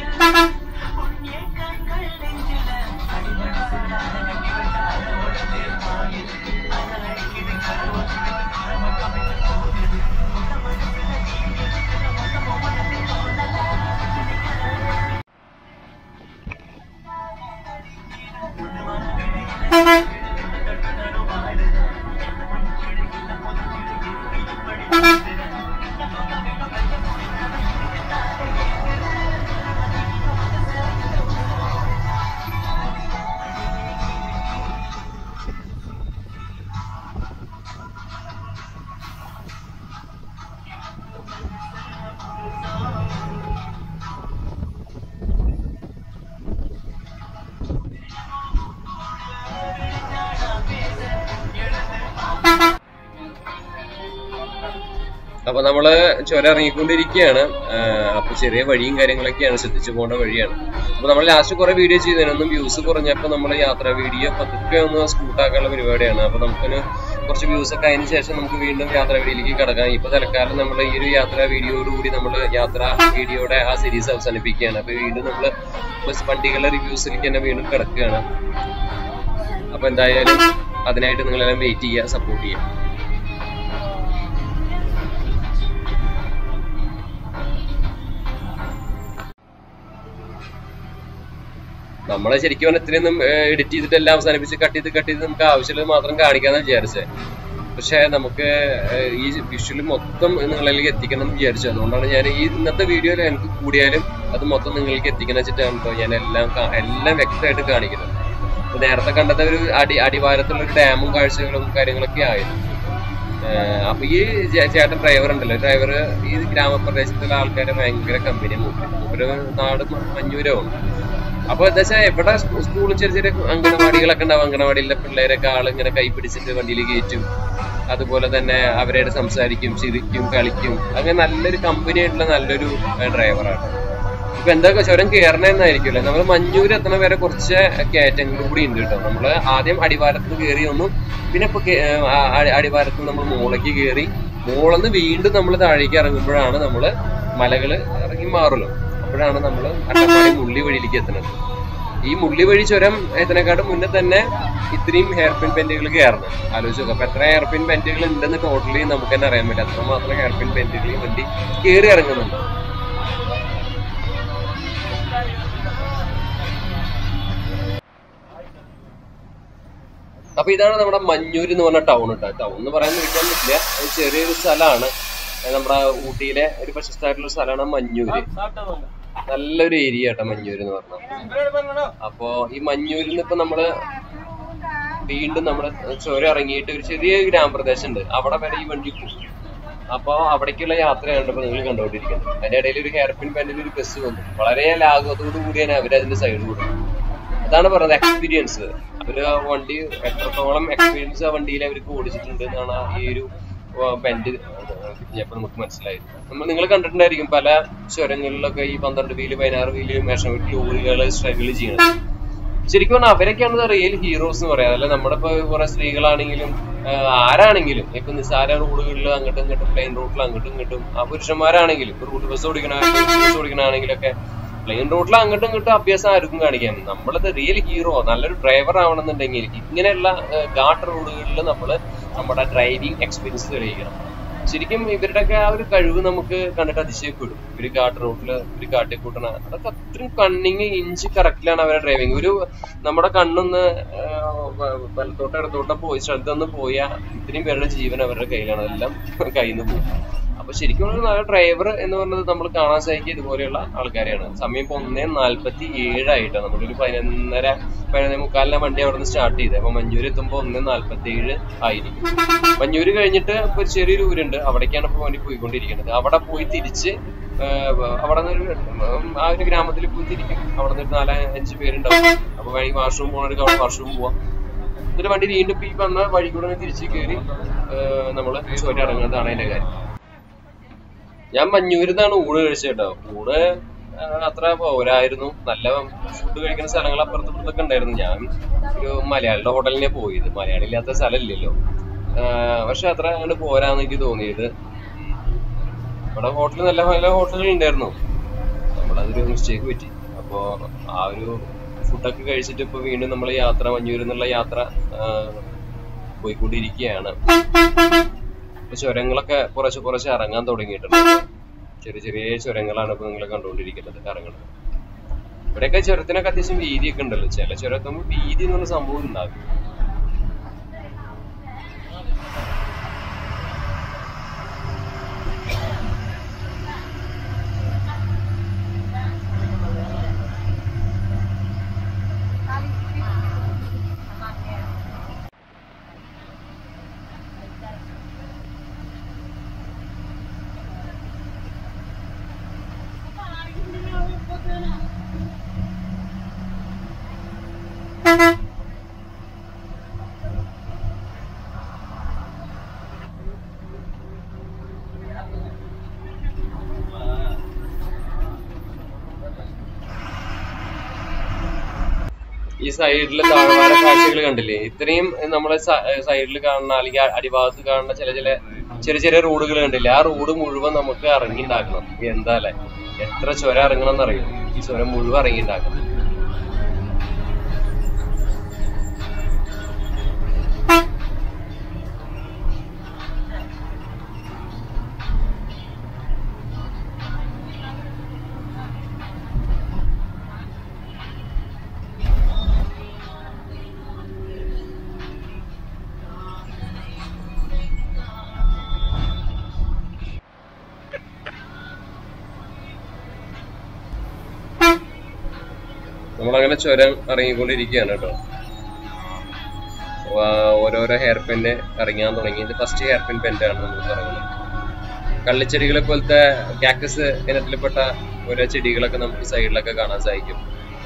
അപ്പൊ നമ്മള് ചുരം ഇറങ്ങിക്കൊണ്ടിരിക്കുകയാണ് ആഹ് അപ്പൊ ചെറിയ വഴിയും കാര്യങ്ങളൊക്കെയാണ് ശ്രദ്ധിച്ചു പോകേണ്ട വഴിയാണ് അപ്പൊ നമ്മൾ ലാസ്റ്റ് കുറെ വീഡിയോ ചെയ്തതിനൊന്നും വ്യൂസ് കുറഞ്ഞപ്പോ നമ്മൾ യാത്രാ വീഡിയോ പതുക്കെ ഒന്ന് സ്കൂട്ടാക്കാനുള്ള പരിപാടിയാണ് അപ്പൊ നമുക്കൊരു കുറച്ച് വ്യൂസ് ഒക്കെ അതിന് ശേഷം നമുക്ക് വീണ്ടും യാത്രാ വീഡിയോയിലേക്ക് കിടക്കാം ഇപ്പൊ തൽക്കാലം നമ്മൾ ഈ ഒരു യാത്രാ വീഡിയോയോടുകൂടി നമ്മൾ യാത്രാ വീഡിയോയുടെ ആ സീരീസ് അവസാനിപ്പിക്കുകയാണ് അപ്പൊ വീണ്ടും നമ്മൾ ബസ് വണ്ടികളുടെ റിവ്യൂസിലേക്ക് തന്നെ വീണ്ടും കിടക്കുകയാണ് അപ്പൊ എന്തായാലും അതിനായിട്ട് നിങ്ങളെല്ലാം വെയിറ്റ് ചെയ്യുക സപ്പോർട്ട് ചെയ്യുക നമ്മളെ ശരിക്കും പറഞ്ഞാൽ ഇത്രയൊന്നും എഡിറ്റ് ചെയ്തിട്ട് എല്ലാം അവസാനിപ്പിച്ച് കട്ട് ചെയ്ത് കട്ട് ചെയ്ത് നമുക്ക് ആവശ്യമുള്ളത് മാത്രം കാണിക്കാന്ന് വിചാരിച്ചത് പക്ഷെ നമുക്ക് ഏഹ്, ഈ വിഷ്വൽ മൊത്തം നിങ്ങളിലേക്ക് എത്തിക്കണം എന്ന് വിചാരിച്ചു അതുകൊണ്ടാണ് ഞാൻ ഈ ഇന്നത്തെ വീഡിയോയിൽ എനിക്ക് കൂടിയാലും അത് മൊത്തം നിങ്ങളിലേക്ക് എത്തിക്കണം വെച്ചിട്ടാണ് കേട്ടോ ഞാൻ എല്ലാം കാ- എല്ലാം വ്യക്തമായിട്ട് കാണിക്കുന്നത് ഇപ്പൊ നേരത്തെ കണ്ടത് ഒരു അടി അടിവാരത്തുള്ള ഒരു ഡാമും കാഴ്ചകളും കാര്യങ്ങളൊക്കെ ആയിരുന്നു ഏഹ്, അപ്പൊ ഈ ചേ- ചേട്ടൻ ഡ്രൈവർ ഉണ്ടല്ലോ ഡ്രൈവർ ഈ ഗ്രാമപ്രദേശത്തുള്ള ആൾക്കാരെ ഭയങ്കര കമ്പനിയാണ് മൂപ്പര് മൂപ്പര് നാട് മ- മഞ്ഞൂരമാണ് അപ്പൊ എന്താ വെച്ചാൽ എവിടെ സ്കൂ- സ്കൂളും ചെറിയ ചെറിയ അംഗനവാടികളൊക്കെ ഉണ്ടാവും അംഗനവാടിയിലെ പിള്ളേരൊക്കെ ആളിങ്ങനെ കൈ പിടിച്ചിട്ട് വണ്ടിയിൽ കയറ്റും അതുപോലെ തന്നെ അവരോട് സംസാരിക്കും ചിരിക്കും കളിക്കും അങ്ങനെ നല്ലൊരു കമ്പനി ആയിട്ടുള്ള നല്ലൊരു ഡ്രൈവറാണ് ഇപ്പൊ എന്താ ചുരം കയറണമെന്നായിരിക്കുമല്ലോ നമ്മൾ മഞ്ഞൂര് എത്തണ വരെ കുറച്ച് കയറ്റങ്ങളും കൂടി ഉണ്ട് കേട്ടോ നമ്മള് ആദ്യം അടിവാരത്ത് കയറി ഒന്നു പിന്നെ ഇപ്പൊ കേ- ആ, അടി- അടിവാരത്ത് നമ്മൾ മുകളിലേക്ക് കയറി മുകളിന്ന് വീണ്ടും നമ്മൾ താഴേക്ക് ഇറങ്ങുമ്പോഴാണ് നമ്മള് മലകള് ഇറങ്ങി മാറുമല്ലോ അപ്പോഴാണ് നമ്മൾ അട്ടപ്പാടി മുള്ളി വഴിയിലേക്ക് എത്തുന്നത് ഈ മുള്ളി വഴി ചുരം ഇതിനെക്കാട്ടും മുന്നേ തന്നെ ഇത്രയും ഹെയർ പിൻ പെൻറ്റുകൾ കയറണം ആലോചിച്ച് നോക്കാം അപ്പൊ എത്ര ഹെയർ പിൻ പെൻറ്റുകൾ ഉണ്ടെന്ന് ടോട്ടലി നമുക്ക് തന്നെ അറിയാൻ പറ്റില്ല അത്രമാത്രം ഹെയർ പിൻ പെൻറ്റുകൾ ഈ വണ്ടി കയറി ഇറങ്ങുന്നുണ്ട് അപ്പൊ ഇതാണ് നമ്മുടെ മഞ്ഞൂര് എന്ന് പറഞ്ഞ ടൗൺ കേട്ടോ ടൗൺ എന്ന് പറയാൻ വിളിക്കാൻ പറ്റില്ല അത് ചെറിയൊരു സ്ഥലമാണ് അത് നമ്മുടെ ഊട്ടിയിലെ ഒരു പ്രശസ്തമായിട്ടുള്ള സ്ഥലമാണ് മഞ്ഞൂര് നല്ലൊരു ഏരിയ കേട്ടോ മഞ്ഞൂര് എന്ന് പറഞ്ഞാൽ അപ്പോ ഈ മഞ്ഞൂരിൽ നിന്ന് ഇപ്പൊ നമ്മള് വീണ്ടും നമ്മുടെ ചുരം ഇറങ്ങിയിട്ട് ഒരു ചെറിയ ഗ്രാമപ്രദേശം ഉണ്ട് അവിടെ വരെ ഈ വണ്ടി പോകും അപ്പൊ അവിടേക്കുള്ള യാത്രയാണ് ഇപ്പൊ നിങ്ങൾ കണ്ടുകൊണ്ടിരിക്കുന്നത് അതിന്റെ ഇടയിൽ ഒരു ഹെയർ പിൻ പെൻഡിൽ ഒരു ബസ് വന്നു വളരെ ലാഘവത്തോടു കൂടിയാണ് അവർ അതിന്റെ സൈഡ് കൂടുന്നത് അതാണ് പറയുന്നത് എക്സ്പീരിയൻസ് അവര് ആ വണ്ടി എത്രത്തോളം എക്സ്പീരിയൻസ് ആ വണ്ടിയിൽ അവർക്ക് ഓടിച്ചിട്ടുണ്ട് എന്നാണ് ഈ ഒരു ബെൻഡ് കഴിഞ്ഞപ്പോൾ നമുക്ക് മനസ്സിലായത് നമ്മൾ നിങ്ങൾ കണ്ടിട്ടുണ്ടായിരിക്കും പല ചുരങ്ങളിലൊക്കെ ഈ പന്ത്രണ്ട് വീല് പതിനാറ് വീല് മേഷം വീട്ടിൽ ലോറികൾ സ്ട്രഗിൾ ചെയ്യണത് ശരിക്കും പറഞ്ഞാൽ അവരൊക്കെയാണ് റിയൽ ഹീറോസ് എന്ന് പറയാം അല്ല നമ്മുടെ ഇപ്പൊ കുറെ സ്ത്രീകളാണെങ്കിലും ആ, ആരാണെങ്കിലും ഇപ്പൊ നിസ്സാര റോഡുകളിൽ അങ്ങോട്ടും ഇങ്ങോട്ടും പ്ലെയിൻ റോഡിൽ അങ്ങോട്ടും ഇങ്ങോട്ടും ആ പുരുഷന്മാരാണെങ്കിലും ഇപ്പൊ റൂട്ട് ബസ് ഓടിക്കണ ബസ് ഓടിക്കണാണെങ്കിലൊക്കെ പ്ലെയിൻ റോഡിൽ അങ്ങോട്ടും ഇങ്ങോട്ടും അഭ്യാസം ആർക്കും കാണിക്കാൻ നമ്മളത് റിയൽ ഹീറോ നല്ലൊരു ഡ്രൈവർ ആവണമെന്നുണ്ടെങ്കിൽ ഇങ്ങനെയുള്ള ഘാട്ട് റോഡുകളിൽ നമ്മൾ നമ്മുടെ ഡ്രൈവിംഗ് എക്സ്പീരിയൻസ് തെളിയിക്കണം ശരിക്കും ഇവരുടെയൊക്കെ ആ ഒരു കഴിവ് നമുക്ക് കണ്ടിട്ട് അതിശയപ്പെടും ഇവര് കാട്ട് റോട്ടില് ഇവര് കാട്ടിക്കൂട്ടണ അതൊക്കെ അത്രയും കണ്ണിങ് ഇഞ്ച് കറക്റ്റിലാണ് അവരുടെ ഡ്രൈവിംഗ് ഒരു നമ്മുടെ കണ്ണൊന്ന് വലത്തോട്ട് ഇടത്തോട്ടോ പോയി സ്ഥലത്തൊന്ന് പോയാൽ ഇത്രയും പേരുടെ ജീവൻ അവരുടെ കയ്യിലാണ് എല്ലാം കയ്യിൽ നിന്ന് പോകും അപ്പൊ ശരിക്കും ഒരു നല്ല ഡ്രൈവർ എന്ന് പറയുന്നത് നമ്മൾ കാണാൻ സാധിക്കുക ഇതുപോലെയുള്ള ആൾക്കാരെയാണ് സമയം ഇപ്പൊ ഒന്നേ നാല്പത്തി ഏഴായിട്ടാണ് നമ്മളൊരു പതിനൊന്നര പതിനൊന്നേ മുക്കാലിനെ വണ്ടി അവിടെ നിന്ന് സ്റ്റാർട്ട് ചെയ്തത് അപ്പൊ മഞ്ഞൂര് എത്തുമ്പോ ഒന്നേ നാല്പത്തി ഏഴ് ആയിരിക്കും മഞ്ഞൂര് കഴിഞ്ഞിട്ട് ഇപ്പൊ ഒരു ചെറിയൊരു ഊരുണ്ട് അവിടേക്കാണ് ഇപ്പൊ വണ്ടി പോയിക്കൊണ്ടിരിക്കുന്നത് അവിടെ പോയി തിരിച്ച് ആഹ് അവിടെ നിന്ന് ആ ഒരു ഗ്രാമത്തിൽ പോയി തിരിക്കും അവിടെ നിന്ന് ഒരു നാല് അഞ്ച് പേരുണ്ടാവും അപ്പൊ വേണമെങ്കിൽ വാഷ്റൂം പോകണമെങ്കിൽ അവിടെ വാഷ്റൂം പോവാം എന്നിട്ട് വണ്ടി വീണ്ടും ഇപ്പൊ ഈ വന്ന വഴി കൂടെ തിരിച്ച് കയറി ആഹ് നമ്മള് ചോര ഇറങ്ങുന്നതാണ് അതിന്റെ കാര്യം ഞാൻ മഞ്ഞൂരിന്നാണ് ഊണ് കഴിച്ചത് കേട്ടോ ഊണ് ആ, അത്ര പോരായിരുന്നു നല്ല ഫുഡ് കഴിക്കുന്ന സ്ഥലങ്ങൾ അപ്പുറത്ത് ഇപ്പുറത്തൊക്കെ ഉണ്ടായിരുന്നു ഞാൻ ഒരു മലയാളിയുടെ ഹോട്ടലിനെ പോയത് മലയാളി ഇല്ലാത്ത സ്ഥലമില്ലല്ലോ ആ, പക്ഷെ അത്ര അങ്ങോട്ട് പോരാന്ന് എനിക്ക് തോന്നിയത് ഇവിടെ ഹോട്ടൽ നല്ല നല്ല ഹോട്ടലുകൾ ഉണ്ടായിരുന്നു നമ്മളതൊരു മിസ്റ്റേക്ക് പറ്റി അപ്പോ ആ ഒരു ഫുഡൊക്കെ കഴിച്ചിട്ട് ഇപ്പൊ വീണ്ടും നമ്മൾ യാത്ര മഞ്ഞൂരിൽ നിന്നുള്ള യാത്ര ആ, പോയിക്കൊണ്ടിരിക്കുകയാണ് ഇപ്പൊ ചുരങ്ങളൊക്കെ കുറച്ച് കുറച്ച് ഇറങ്ങാൻ തുടങ്ങിയിട്ടുണ്ട് ചെറിയ ചെറിയ ചുരങ്ങളാണ് ഇപ്പൊ നിങ്ങൾ കണ്ടുകൊണ്ടിരിക്കുന്നത് ഇറങ്ങുന്നത് ഇവിടെയൊക്കെ ചുരത്തിനൊക്കെ അത്യാവശ്യം വീതിയൊക്കെ ഉണ്ടല്ലോ ചില ചുരത്തുമ്പോൾ വീതി എന്നുള്ള സംഭവം ഉണ്ടാകും ഈ സൈഡിലെ താഴ്വാര കാഴ്ചകൾ കണ്ടില്ലേ ഇത്രയും നമ്മളെ സൈഡിൽ കാണുന്ന അല്ലെങ്കിൽ അ- അടിഭാഗത്ത് കാണുന്ന ചില ചില ചെറിയ ചെറിയ റോഡുകൾ കണ്ടില്ലേ ആ റോഡ് മുഴുവൻ നമുക്ക് ഇറങ്ങി ഉണ്ടാക്കണം എന്താ അല്ലേ എത്ര ചുരം ഇറങ്ങണം എന്നറിയോ ഈ ചുരം മുഴുവൻ ഇറങ്ങി ഉണ്ടാക്കണം നമ്മളങ്ങനെ ചുരം ഇറങ്ങിക്കൊണ്ടിരിക്കുകയാണ് കേട്ടോ ആ, ഓരോരോ ഹെയർ പെന്റ് ഇറങ്ങാൻ തുടങ്ങി ഇത് ഫസ്റ്റ് ഹെയർ പെൻ പെന്റ് ആണ് നമ്മൾ പറയുന്നത് കള്ളിച്ചെടികളെ പോലത്തെ കാക്ടസ് ഇനത്തിൽപ്പെട്ട ഓരോ ചെടികളൊക്കെ നമുക്ക് സൈഡിലൊക്കെ കാണാൻ സാധിക്കും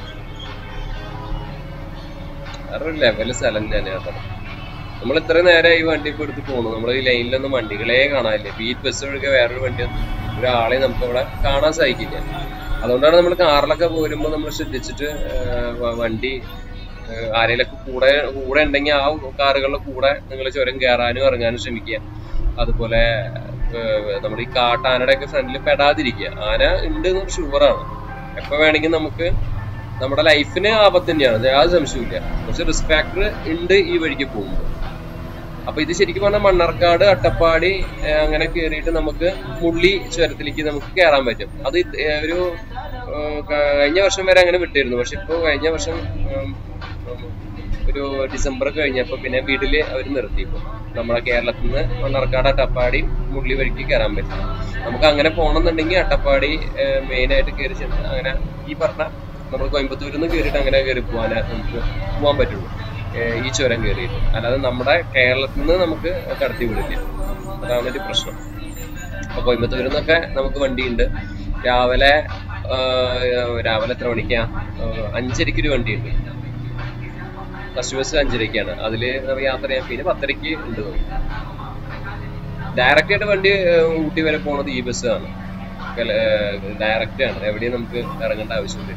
വേറൊരു ലെവല് സ്ഥലം തന്നെയാണ് കേട്ടോ നമ്മൾ ഇത്ര നേരം ഈ വണ്ടി ഇപ്പൊ എടുത്ത് പോണു നമ്മൾ ഈ ലൈനിലൊന്നും വണ്ടികളെ കാണാനില്ല ഇപ്പൊ ഈ ബസ് ഒഴികെ വേറൊരു വണ്ടി ഒരാളെ നമുക്ക് അവിടെ കാണാൻ സാധിക്കില്ല അതുകൊണ്ടാണ് നമ്മൾ കാറിലൊക്കെ പോരുമ്പോൾ നമ്മൾ ശ്രദ്ധിച്ചിട്ട് ആഹ് വ- വണ്ടി ആഹ് ആരെങ്കിലൊക്കെ കൂടെ കൂടെ ഉണ്ടെങ്കിൽ ആ കാറുകളുടെ കൂടെ നിങ്ങൾ ചുരം കയറാനും ഇറങ്ങാനും ശ്രമിക്കുക അതുപോലെ ആഹ് നമ്മുടെ ഈ കാട്ടാനയുടെ ഒക്കെ ഫ്രണ്ടിൽ പെടാതിരിക്കുക ആന ഉണ്ട് എന്ന് ഷുവറാണ് എപ്പോ വേണമെങ്കിൽ നമുക്ക് നമ്മുടെ ലൈഫിന് ആപത്ത് തന്നെയാണ് യാതൊരു സംശയമില്ല പക്ഷെ റിസ്ക് ഫാക്ടർ ഉണ്ട് ഈ വഴിക്ക് പോകുമ്പോൾ അപ്പൊ ഇത് ശരിക്കും പറഞ്ഞാൽ മണ്ണാർക്കാട് അട്ടപ്പാടി ഏഹ് അങ്ങനെ കയറിയിട്ട് നമുക്ക് മുള്ളി ചുരത്തിലേക്ക് നമുക്ക് കയറാൻ പറ്റും അത് ഇത് ഏഹ് ഒരു ഏഹ് കഴിഞ്ഞ വർഷം വരെ അങ്ങനെ വിട്ടിരുന്നു പക്ഷെ ഇപ്പൊ കഴിഞ്ഞ വർഷം ഉം, ഉം, ഒരു ഡിസംബർ കഴിഞ്ഞപ്പോ പിന്നെ വീട്ടില് അവർ നിർത്തി ഇപ്പൊ നമ്മുടെ കേരളത്തിൽ നിന്ന് മണ്ണാർക്കാട് അട്ടപ്പാടി മുള്ളി വഴിക്ക് കയറാൻ പറ്റും നമുക്ക് അങ്ങനെ പോകണമെന്നുണ്ടെങ്കിൽ അട്ടപ്പാടി മെയിൻ ആയിട്ട് കയറി ചെന്ന് അങ്ങനെ ഈ പറഞ്ഞ നമ്മൾ കോയമ്പത്തൂരിൽ നിന്ന് കയറിയിട്ട് അങ്ങനെ കയറി പോകാൻ നമുക്ക് പോകാൻ പറ്റുള്ളൂ ഏഹ് ഈ ചുരം കയറിയിട്ട് അല്ലാതെ നമ്മുടെ കേരളത്തിൽ നിന്ന് നമുക്ക് കടത്തി വിടില്ല അതാണ് ഒരു പ്രശ്നം അപ്പൊ കോയമ്പത്തൂരിൽ നിന്നൊക്കെ നമുക്ക് വണ്ടിയുണ്ട് രാവിലെ ആഹ് രാവിലെ എത്ര മണിക്കാ ആഹ് അഞ്ചരയ്ക്ക് ഒരു വണ്ടിയുണ്ട് ഫസ്റ്റ് ബസ് അഞ്ചരയ്ക്കാണ് അതില് നമുക്ക് യാത്ര ചെയ്യാൻ പിന്നെ പത്തരയ്ക്ക് ഉണ്ട് ഡയറക്റ്റ് ആയിട്ട് വണ്ടി ആഹ് ഊട്ടി വരെ പോണത് ഈ ബസ്സാണ് ഡയറക്റ്റ് ആണ് എവിടെയും നമുക്ക് ഇറങ്ങേണ്ട ആവശ്യമില്ല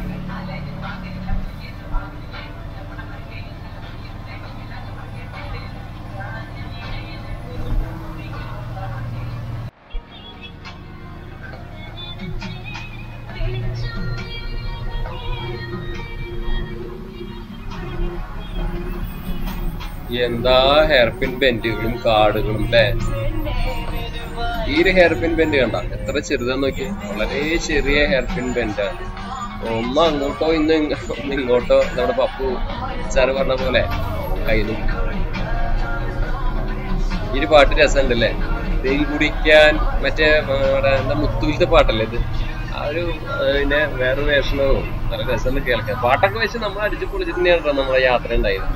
എന്താ ഹെയർപിൻ ബെൻഡുകളും കാടുകളും അല്ലേ ഈ ഒരു ഹെയർപിൻ ബെൻഡ് കണ്ട എത്ര ചെറുതെന്ന് നോക്കി വളരെ ചെറിയ ഹെയർപിൻ ബെൻഡാണ് ഒന്ന് അങ്ങോട്ടോ ഇന്ന് ഇങ്ങ- ഒന്ന് ഇങ്ങോട്ടോ നമ്മുടെ പപ്പു സാറ് പറഞ്ഞ പോലെ കയ്യിൽ ഈ ഒരു പാട്ട് രസമുണ്ടല്ലേ തേൻ കുടിക്കാൻ മറ്റേ നമ്മുടെ എന്താ മുത്തൂലത്തെ പാട്ടല്ലേ ഇത് ആ ഒരു ആ, പിന്നെ വേറൊരു വേഷണവും നല്ല രസമുണ്ട് കേൾക്കാൻ പാട്ടൊക്കെ വെച്ച് നമ്മൾ അടിച്ചു പൊളിച്ചിട്ട് തന്നെയാണ് കേട്ടോ നമ്മുടെ യാത്ര ഉണ്ടായത്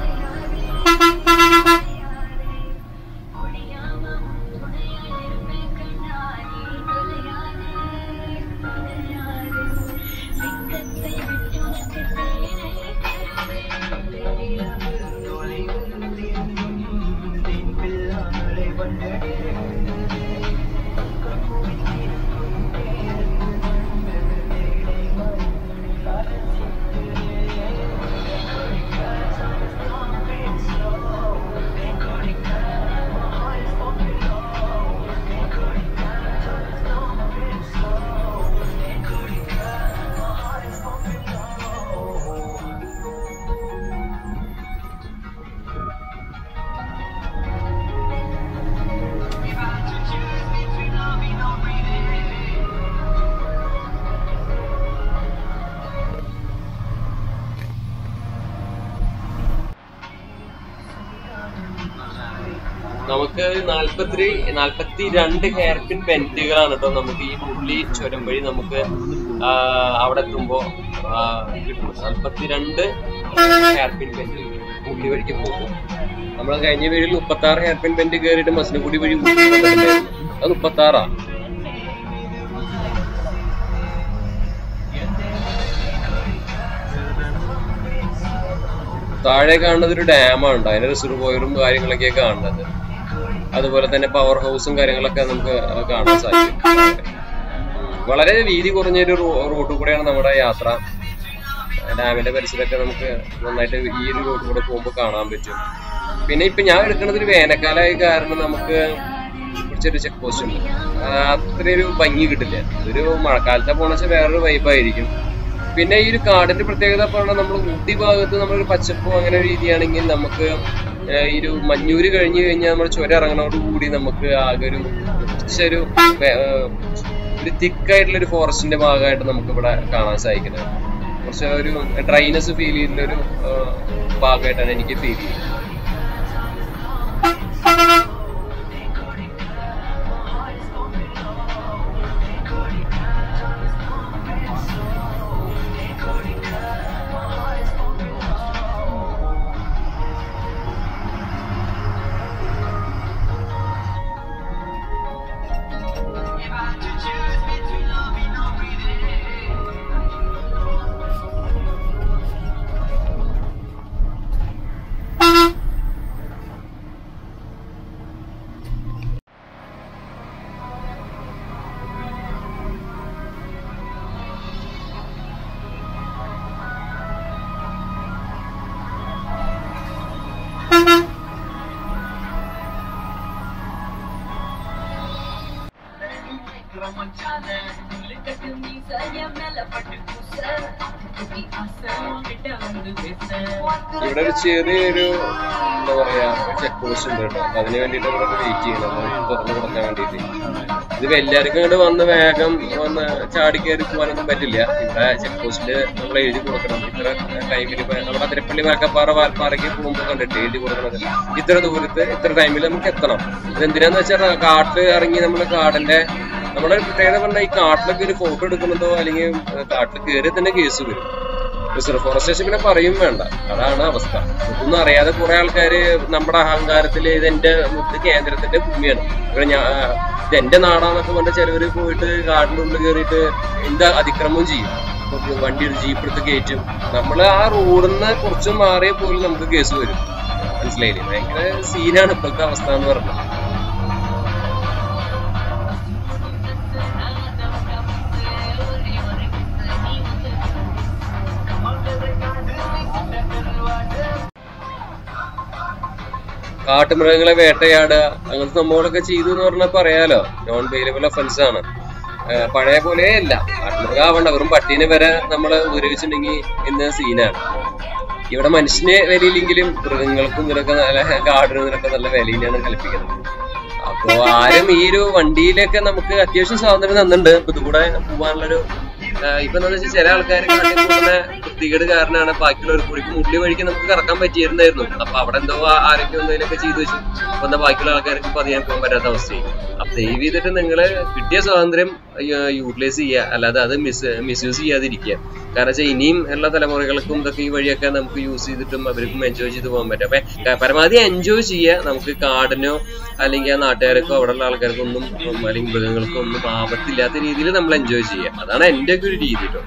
നമുക്ക് നാല്പത്തി നാല്പത്തി രണ്ട് ഹെയർ പിൻ ബെൻഡുകളാണ് കേട്ടോ നമുക്ക് ഈ പുള്ളി ചുരം വഴി നമുക്ക് ആ, അവിടെ എത്തുമ്പോ ആ, കിട്ടും നാല്പത്തി രണ്ട് ഹെയർ പിൻ ബെൻഡ് പുള്ളി വഴിക്ക് പോകും നമ്മൾ കഴിഞ്ഞ വീടിൽ മുപ്പത്തി ആറ് ഹെയർ പിൻ ബെൻഡ് കയറിയിട്ട് മസിനക്കുടി വഴി ഊട്ടി വന്നിട്ടുണ്ടായിരുന്നു. അത് മുപ്പത്തി ആറാ താഴെ കാണുന്നത് ഒരു ഡാമാണ് അതിന്റെ റിസർവോയറും കാര്യങ്ങളൊക്കെ കാണുന്നത് അതുപോലെ തന്നെ പവർ ഹൗസും കാര്യങ്ങളൊക്കെ നമുക്ക് കാണാൻ സാധിക്കും വളരെ വീതി കുറഞ്ഞൊരു റോ- റോഡ് കൂടെയാണ് നമ്മുടെ യാത്ര ഡാമിന്റെ പരിസരമൊക്കെ നമുക്ക് നന്നായിട്ട് ഈ ഒരു റോഡ് കൂടെ പോകുമ്പോൾ കാണാൻ പറ്റും പിന്നെ ഇപ്പൊ ഞാൻ എടുക്കുന്നത് ഒരു വേനൽക്കാലമായ കാരണം നമുക്ക് കുറച്ചൊരു ചെക്ക് പോസ്റ്റ് ഉണ്ട് ആ, അത്രയൊരു ഭംഗി കിട്ടില്ല ഒരു മഴക്കാലത്തെ പോണെച്ചാൽ വേറൊരു വൈബായിരിക്കും പിന്നെ ഈ ഒരു കാടിന്റെ പ്രത്യേകത പറഞ്ഞാൽ നമ്മൾ ഊട്ടി ഭാഗത്ത് നമ്മളൊരു പച്ചപ്പോ അങ്ങനെ ഒരു രീതിയാണെങ്കിൽ നമുക്ക് ഏഹ് ഈ ഒരു മഞ്ഞൂര് കഴിഞ്ഞു കഴിഞ്ഞാൽ നമ്മൾ ചുരം ഇറങ്ങണോടുകൂടി നമുക്ക് ആകെ ഒരു കുറച്ചൊരു വേ- ഏഹ് ഒരു തിക്കായിട്ടുള്ള ഒരു ഫോറസ്റ്റിന്റെ ഭാഗമായിട്ട് നമുക്ക് ഇവിടെ കാണാൻ സാധിക്കുന്നത് കുറച്ച് ഒരു ഡ്രൈനെസ് ഫീൽ ചെയ്യുന്ന ഒരു ഏഹ് ഭാഗമായിട്ടാണ് എനിക്ക് ഫീൽ ചെയ്യുന്നത് ഇവിടെ ഒരു ചെറിയൊരു എന്താ പറയാ ചെക്ക് പോസ്റ്റ് ഉണ്ട് കേട്ടോ അപ്പൊ അതിന് വേണ്ടിട്ട് ഇവിടെ വെയിറ്റ് ചെയ്യണം അത് തുറന്നു കൊടുക്കാൻ വേണ്ടിട്ട് ഇത് എല്ലാവർക്കും ഇങ്ങോട്ട് വന്ന് വേഗം വന്ന് ചാടി കയറി പോകാനൊന്നും പറ്റില്ല ഇവിടെ ചെക്ക് പോസ്റ്റില് നമ്മൾ എഴുതി കൊടുക്കണം ഇത്ര ടൈമിൽ നമ്മുടെ അതിരപ്പള്ളി മലക്കപ്പാറ വാൽപ്പാറയ്ക്ക് പോകുമ്പോൾ കണ്ടിട്ട് എഴുതി കൊടുക്കണത് ഇത്ര ദൂരത്ത് ഇത്ര ടൈമിൽ നമുക്ക് എത്തണം ഇതെന്തിനാന്ന് വെച്ചാൽ കാട്ടിൽ ഇറങ്ങി നമ്മൾ കാടിന്റെ നമ്മുടെ ഒരു പ്രത്യേകത പറഞ്ഞാൽ ഈ കാട്ടിലൊക്കെ ഒരു ഫോട്ടോ എടുക്കുന്നതോ അല്ലെങ്കിൽ കാട്ടിൽ കയറി തന്നെ കേസ് വരും റിസർവ് ഫോറസ്റ്റ് സ്റ്റേഷൻ പിന്നെ പറയും വേണ്ട അതാണ് അവസ്ഥ ഇതൊന്നും അറിയാതെ കുറെ ആൾക്കാര് നമ്മുടെ അഹങ്കാരത്തില് ഇതെന്റെ ഇത് കേന്ദ്രത്തിന്റെ ഭൂമിയാണ് ഇവിടെ ഞാൻ ഇത് എന്റെ നാടാന്നൊക്കെ പറഞ്ഞ ചിലവര് പോയിട്ട് കാടിന്റെ ഉള്ളിൽ കയറിയിട്ട് എന്ത് അതിക്രമവും ചെയ്യും ഇപ്പൊ വണ്ടി ഒരു ജീപ്പ് എടുത്ത് കയറ്റും നമ്മള് ആ റോഡിൽ നിന്ന് കുറച്ച് മാറിയ പോലും നമുക്ക് കേസ് വരും മനസ്സിലായില്ലേ ഭയങ്കര സീനാണ് ഇപ്പോഴത്തെ അവസ്ഥ എന്ന് പറഞ്ഞത് കാട്ടുമൃഗങ്ങളെ വേട്ടയാടുക അങ്ങനത്തെ സംഭവങ്ങളൊക്കെ ചെയ്തു എന്ന് പറഞ്ഞാൽ പറയാലോ നോൺ ബെയിലബിൾ ഒഫൻസ് ആണ് ഏഹ് പഴയ പോലെ അല്ല കാട്ടുമൃഗം ആവണ്ട വെറും പട്ടീനെ വരെ നമ്മൾ ഉപയോഗിച്ചിട്ടുണ്ടെങ്കിൽ ഇന്ന് സീനാണ് ഇവിടെ മനുഷ്യന് വിലയില്ലെങ്കിലും മൃഗങ്ങൾക്കും ഇതിനൊക്കെ നല്ല കാടിനും ഇതിനൊക്കെ നല്ല വിലയിലാണ് കൽപ്പിക്കുന്നത് അപ്പോ ആരും ഈ ഒരു വണ്ടിയിലൊക്കെ നമുക്ക് അത്യാവശ്യം സ്വാതന്ത്ര്യം തന്നിട്ടുണ്ട് അപ്പൊ ഇതുകൂടെ പോകാനുള്ളൊരു ആഹ് ഇപ്പൊ എന്താ വെച്ചാൽ ചില ആൾക്കാർ പോകുന്ന വൃത്തികേട് കാരണമാണ് ബാക്കിയുള്ളവർ കൂടി മുള്ളി വഴിക്ക് നമുക്ക് കറക്കാൻ പറ്റിയിരുന്നായിരുന്നു അപ്പൊ അവിടെ എന്തോ ആ- ആരൊക്കെ എന്തെങ്കിലുമൊക്കെ ചെയ്തു വെച്ചു അപ്പൊ എന്താ ബാക്കിയുള്ള ആൾക്കാർക്ക് പതിയാൻ പോകാൻ പറ്റാത്ത അവസ്ഥയായി അപ്പൊ ദയവ് ചെയ്തിട്ട് നിങ്ങള് കിട്ടിയ സ്വാതന്ത്ര്യം യൂട്ടിലൈസ് ചെയ്യുക അല്ലാതെ അത് മിസ് മിസ്യൂസ് ചെയ്യാതിരിക്കുക കാരണം വെച്ചാൽ ഇനിയും ഉള്ള തലമുറകൾക്കും ഇതൊക്കെ ഈ വഴിയൊക്കെ നമുക്ക് യൂസ് ചെയ്തിട്ടും അവർക്കും എൻജോയ് ചെയ്ത് പോകാൻ പറ്റും അപ്പൊ ക- പരമാവധി എൻജോയ് ചെയ്യുക നമുക്ക് കാടിനോ അല്ലെങ്കിൽ ആ നാട്ടുകാർക്കോ അവിടെയുള്ള ആൾക്കാർക്കോ ഒന്നും ഉം, അല്ലെങ്കിൽ മൃഗങ്ങൾക്കോ ഒന്നും ആപത്തില്ലാത്ത രീതിയിൽ നമ്മൾ എൻജോയ് ചെയ്യുക അതാണ് എൻ്റെ ഒക്കെ ഒരു രീതി കേട്ടോ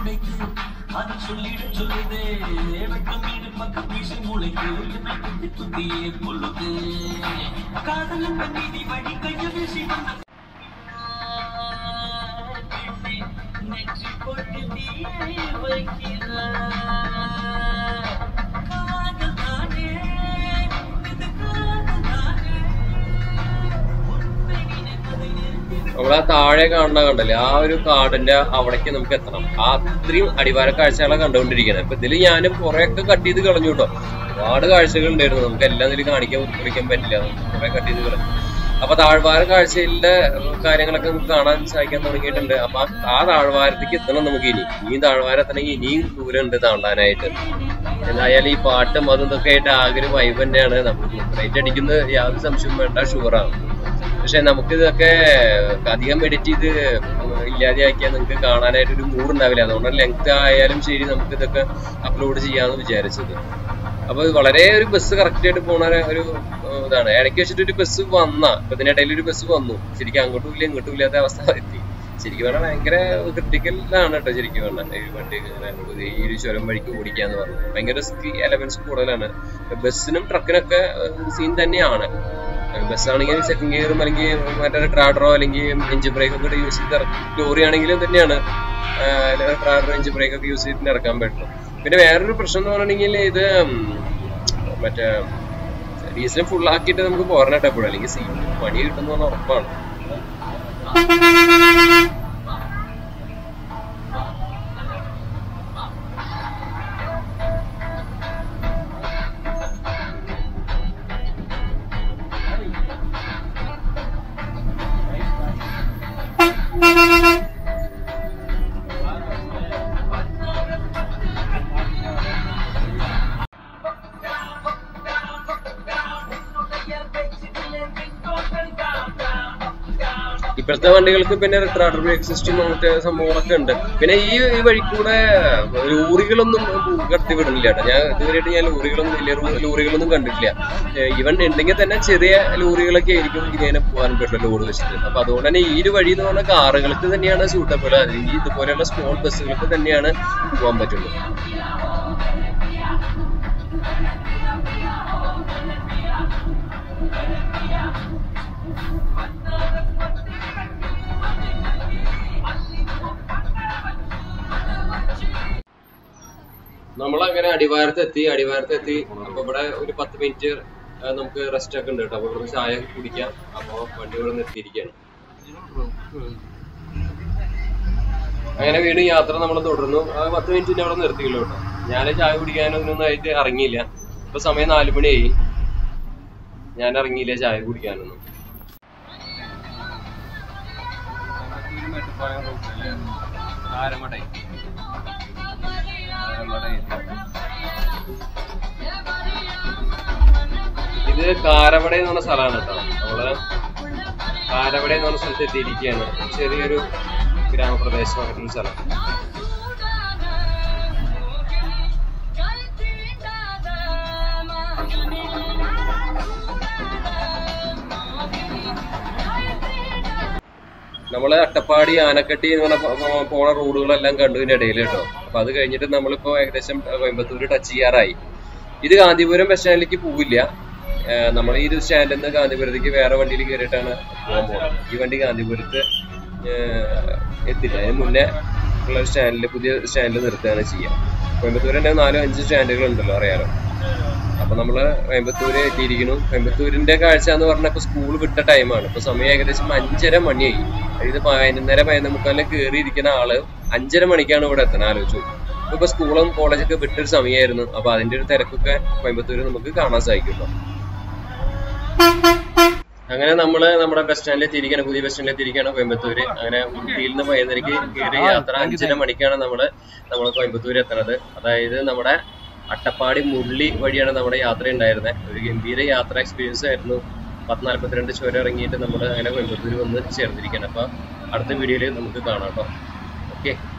നമ്മൾ ആ താഴെ കാണുന്ന കണ്ടല്ലേ ആ ഒരു കാടിന്റെ അവിടേക്ക് നമുക്ക് എത്തണം ആ അത്രയും അടിവാര കാഴ്ചകളെ കണ്ടുകൊണ്ടിരിക്കുന്നത് ഇപ്പൊ ഇതിൽ ഞാൻ കുറെയൊക്കെ കട്ട് ചെയ്ത് കളഞ്ഞു കേട്ടോ ഒരുപാട് കാഴ്ചകൾ ഉണ്ടായിരുന്നു നമുക്ക് എല്ലാം ഇതിൽ കാണിക്കാൻ ഉൾക്കൊള്ളിക്കാൻ പറ്റില്ല നമുക്ക് കുറെ കട്ട് ചെയ്ത് കളഞ്ഞു അപ്പൊ താഴ്വാര കാഴ്ചയിലെ കാര്യങ്ങളൊക്കെ നമുക്ക് കാണാൻ സാധിക്കാൻ തുടങ്ങിയിട്ടുണ്ട് അപ്പൊ ആ- ആ താഴ്വാരത്തേക്ക് എത്തണം നമുക്ക് ഇനി ഇനിയും താഴ്വാരം എത്തണമെങ്കിൽ ഇനിയും ദൂരം ഉണ്ട് താണ്ടാനായിട്ട് എന്തായാലും ഈ പാട്ടും അതും ഇതൊക്കെ ആയിട്ട് ആകെ ഒരു വൈബ് തന്നെയാണ് നമുക്ക് റേറ്റ് അടിക്കുന്നത് യാതൊരു സംശയവും വേണ്ട ഷുവറാണ് പക്ഷെ നമുക്ക് ഇതൊക്കെ അധികം എഡിറ്റ് ചെയ്ത് ഇല്ലാതെയാക്കിയാൽ നിങ്ങൾക്ക് കാണാനായിട്ട് ഒരു മൂഡ് ഉണ്ടാവില്ല അതുകൊണ്ട് ലെങ്ത് ആയാലും ശരി നമുക്ക് ഇതൊക്കെ അപ്ലോഡ് ചെയ്യാമെന്ന് വിചാരിച്ചത് അപ്പൊ ഇത് വളരെ ഒരു ബസ് കറക്റ്റ് ആയിട്ട് പോണ ഒരു ഏഹ്, ഇതാണ് ഇടയ്ക്ക് വെച്ചിട്ട് ഒരു ബസ് വന്ന ഇപ്പൊ ഇതിനിടയിൽ ഒരു ബസ് വന്നു ശരിക്കും അങ്ങോട്ടും ഇല്ല ഇങ്ങോട്ടും ഇല്ലാത്ത അവസ്ഥ എത്തി ശരിക്കും പറഞ്ഞാൽ ഭയങ്കര ക്രിട്ടിക്കലാണ് കേട്ടോ ശരിക്കും പറഞ്ഞാൽ ഈ വണ്ടി ഇങ്ങനെ ഈ ഒരു ചുരം വഴിക്ക് ഓടിക്കാന്ന് പറഞ്ഞത് ഭയങ്കര റിസ്ക് എലമെന്റ്സ് കൂടുതലാണ് ബസ്സിനും ട്രക്കിനൊക്കെ സീൻ തന്നെയാണ് ബസ് ആണെങ്കിൽ സെക്കൻഡ് ഗിയറും അല്ലെങ്കിൽ മറ്റേ ട്രാഡറോ അല്ലെങ്കിൽ എഞ്ചിൻ ബ്രേക്ക് ഒക്കെ യൂസ് ചെയ്ത് ഇറക്കും ലോറി ആണെങ്കിലും തന്നെയാണ് ട്രാഡറോ എഞ്ചിൻ ബ്രേക്ക് ഒക്കെ യൂസ് ചെയ്തിട്ട് ഇറക്കാൻ പറ്റും പിന്നെ വേറൊരു പ്രശ്നം എന്ന് പറഞ്ഞിട്ടുണ്ടെങ്കിൽ ഇത് ഉം, മറ്റേ ഡീസൽ ഫുൾ ആക്കിയിട്ട് നമുക്ക് പോരണട്ടോ എപ്പോഴും അല്ലെങ്കിൽ സീ പണി കിട്ടുന്ന ഉറപ്പാണ് ഇപ്പോഴത്തെ വണ്ടികൾക്ക് പിന്നെ റിട്രാഡർ ബ്രേക്ക് സിസ്റ്റം അങ്ങനത്തെ സംഭവങ്ങളൊക്കെ ഉണ്ട് പിന്നെ ഈ ഈ വഴി കൂടെ ലോറികളൊന്നും കടത്തി വിടുന്നില്ല കേട്ടോ ഞാൻ ഇതുവരെയായിട്ട് ഞാൻ ലോറികളൊന്നും വലിയ റോ- ലോറികളൊന്നും കണ്ടിട്ടില്ല ഈവൻ ഉണ്ടെങ്കിൽ തന്നെ ചെറിയ ലോറികളൊക്കെ ആയിരിക്കും ഇങ്ങനെ പോകാൻ പറ്റില്ല ലോഡ് വെച്ചിട്ട് അപ്പൊ അതുകൊണ്ട് തന്നെ ഈ ഒരു വഴി എന്ന് പറഞ്ഞാൽ കാറുകൾക്ക് തന്നെയാണ് സൂട്ടബിൾ അല്ലെങ്കിൽ ഇതുപോലെയുള്ള സ്മോൾ ബസ്സുകൾക്ക് തന്നെയാണ് പോകാൻ പറ്റുള്ളൂ നമ്മളങ്ങനെ അടിവാരത്ത് എത്തി അടിവാരത്ത് എത്തി അപ്പൊ ഇവിടെ ഒരു പത്ത് മിനിറ്റ് നമുക്ക് റെസ്റ്റ് ഒക്കെ ഉണ്ട് കേട്ടോ അപ്പൊ ഇവിടെ ചായ കുടിക്കാം അപ്പൊ വണ്ടി ഇവിടെ നിർത്തിയിരിക്കുകയാണ് അങ്ങനെ വീണ്ടും യാത്ര നമ്മൾ തുടർന്നു ആ പത്ത് മിനിറ്റിന്റെ അവിടെ നിർത്തിയല്ലോ കേട്ടോ ഞാൻ ചായ കുടിക്കാനൊന്നും ആയിട്ട് ഇറങ്ങിയില്ല ഇപ്പൊ സമയം നാലു മണിയായി ഞാൻ ഇറങ്ങിയില്ല ചായ കുടിക്കാനൊന്നും ഇത് കാരവട എന്ന് പറഞ്ഞ സ്ഥലമാണ് കേട്ടോ നമ്മള് കാരവട എന്ന് പറഞ്ഞ സ്ഥലത്ത് എത്തിയിരിക്കുകയാണ് ചെറിയൊരു ഗ്രാമപ്രദേശമായിട്ടുള്ള സ്ഥലം നമ്മള് അട്ടപ്പാടി ആനക്കട്ടി എന്ന് പറഞ്ഞ പോ- പോ- പോണ റോഡുകളെല്ലാം കണ്ടു ഇതിന്റെ ഇടയിൽ കേട്ടോ അപ്പൊ അത് കഴിഞ്ഞിട്ട് നമ്മളിപ്പോ ഏകദേശം കോയമ്പത്തൂർ ടച്ച് ചെയ്യാറായി ഇത് ഗാന്ധിപുരം ബസ് സ്റ്റാൻഡിലേക്ക് പോവില്ല നമ്മൾ ഈ ഒരു സ്റ്റാൻഡിൽ നിന്ന് ഗാന്ധിപുരത്തേക്ക് വേറെ വണ്ടിയിൽ കയറിയിട്ടാണ് പോകാൻ പോകുന്നത് ഈ വണ്ടി ഗാന്ധിപുരത്ത് ഏഹ്, എത്തില്ല അതിന് മുന്നേ ഉള്ള സ്റ്റാൻഡിൽ പുതിയ സ്റ്റാൻഡിൽ നിർത്തുകയാണ് ചെയ്യുക കോയമ്പത്തൂരിന്റെ നാലോ അഞ്ച് സ്റ്റാൻഡുകൾ ഉണ്ടല്ലോ അറിയാലോ അപ്പൊ നമ്മള് കോയമ്പത്തൂര് എത്തിയിരിക്കുന്നു കോയമ്പത്തൂരിന്റെ കാഴ്ച എന്ന് പറഞ്ഞാൽ ഇപ്പൊ സ്കൂൾ വിട്ട ടൈമാണ് ഇപ്പൊ സമയം ഏകദേശം അഞ്ചര മണിയായി ഇത് പതിനൊന്നര പതിനൊന്ന് മുക്കാലിന് കയറിയിരിക്കുന്ന ആള് അഞ്ചര മണിക്കാണ് ഇവിടെ എത്തണം ആലോചിച്ചു ഇപ്പൊ സ്കൂളും കോളേജൊക്കെ വിട്ടൊരു സമയമായിരുന്നു അപ്പൊ അതിന്റെ ഒരു തിരക്കൊക്കെ കോയമ്പത്തൂര് നമുക്ക് കാണാൻ സാധിക്കും അങ്ങനെ നമ്മള് നമ്മുടെ ബസ് സ്റ്റാൻഡിൽ എത്തിയിരിക്കുകയാണ് പുതിയ ബസ് സ്റ്റാൻഡിൽ എത്തിയിരിക്കുകയാണ് കോയമ്പത്തൂര് അങ്ങനെ ഊട്ടിയിൽ നിന്ന് പതിനൊന്നരക്ക് കയറിയ യാത്ര അഞ്ചര മണിക്കാണ് നമ്മള് നമ്മൾ കോയമ്പത്തൂര് എത്തുന്നത് അതായത് നമ്മുടെ അട്ടപ്പാടി മുരളി വഴിയാണ് നമ്മുടെ യാത്ര ഉണ്ടായിരുന്നത് ഒരു ഗംഭീര യാത്ര എക്സ്പീരിയൻസ് ആയിരുന്നു പത്ത് നാല്പത്തിരണ്ട് ചുരം ഇറങ്ങിയിട്ട് നമ്മൾ അങ്ങനെ കോയമ്പത്തൂര് വന്ന് ചേർന്നിരിക്കുകയാണ് അപ്പൊ അടുത്ത വീഡിയോയിൽ നമുക്ക് കാണാം കേട്ടോ ഓക്കെ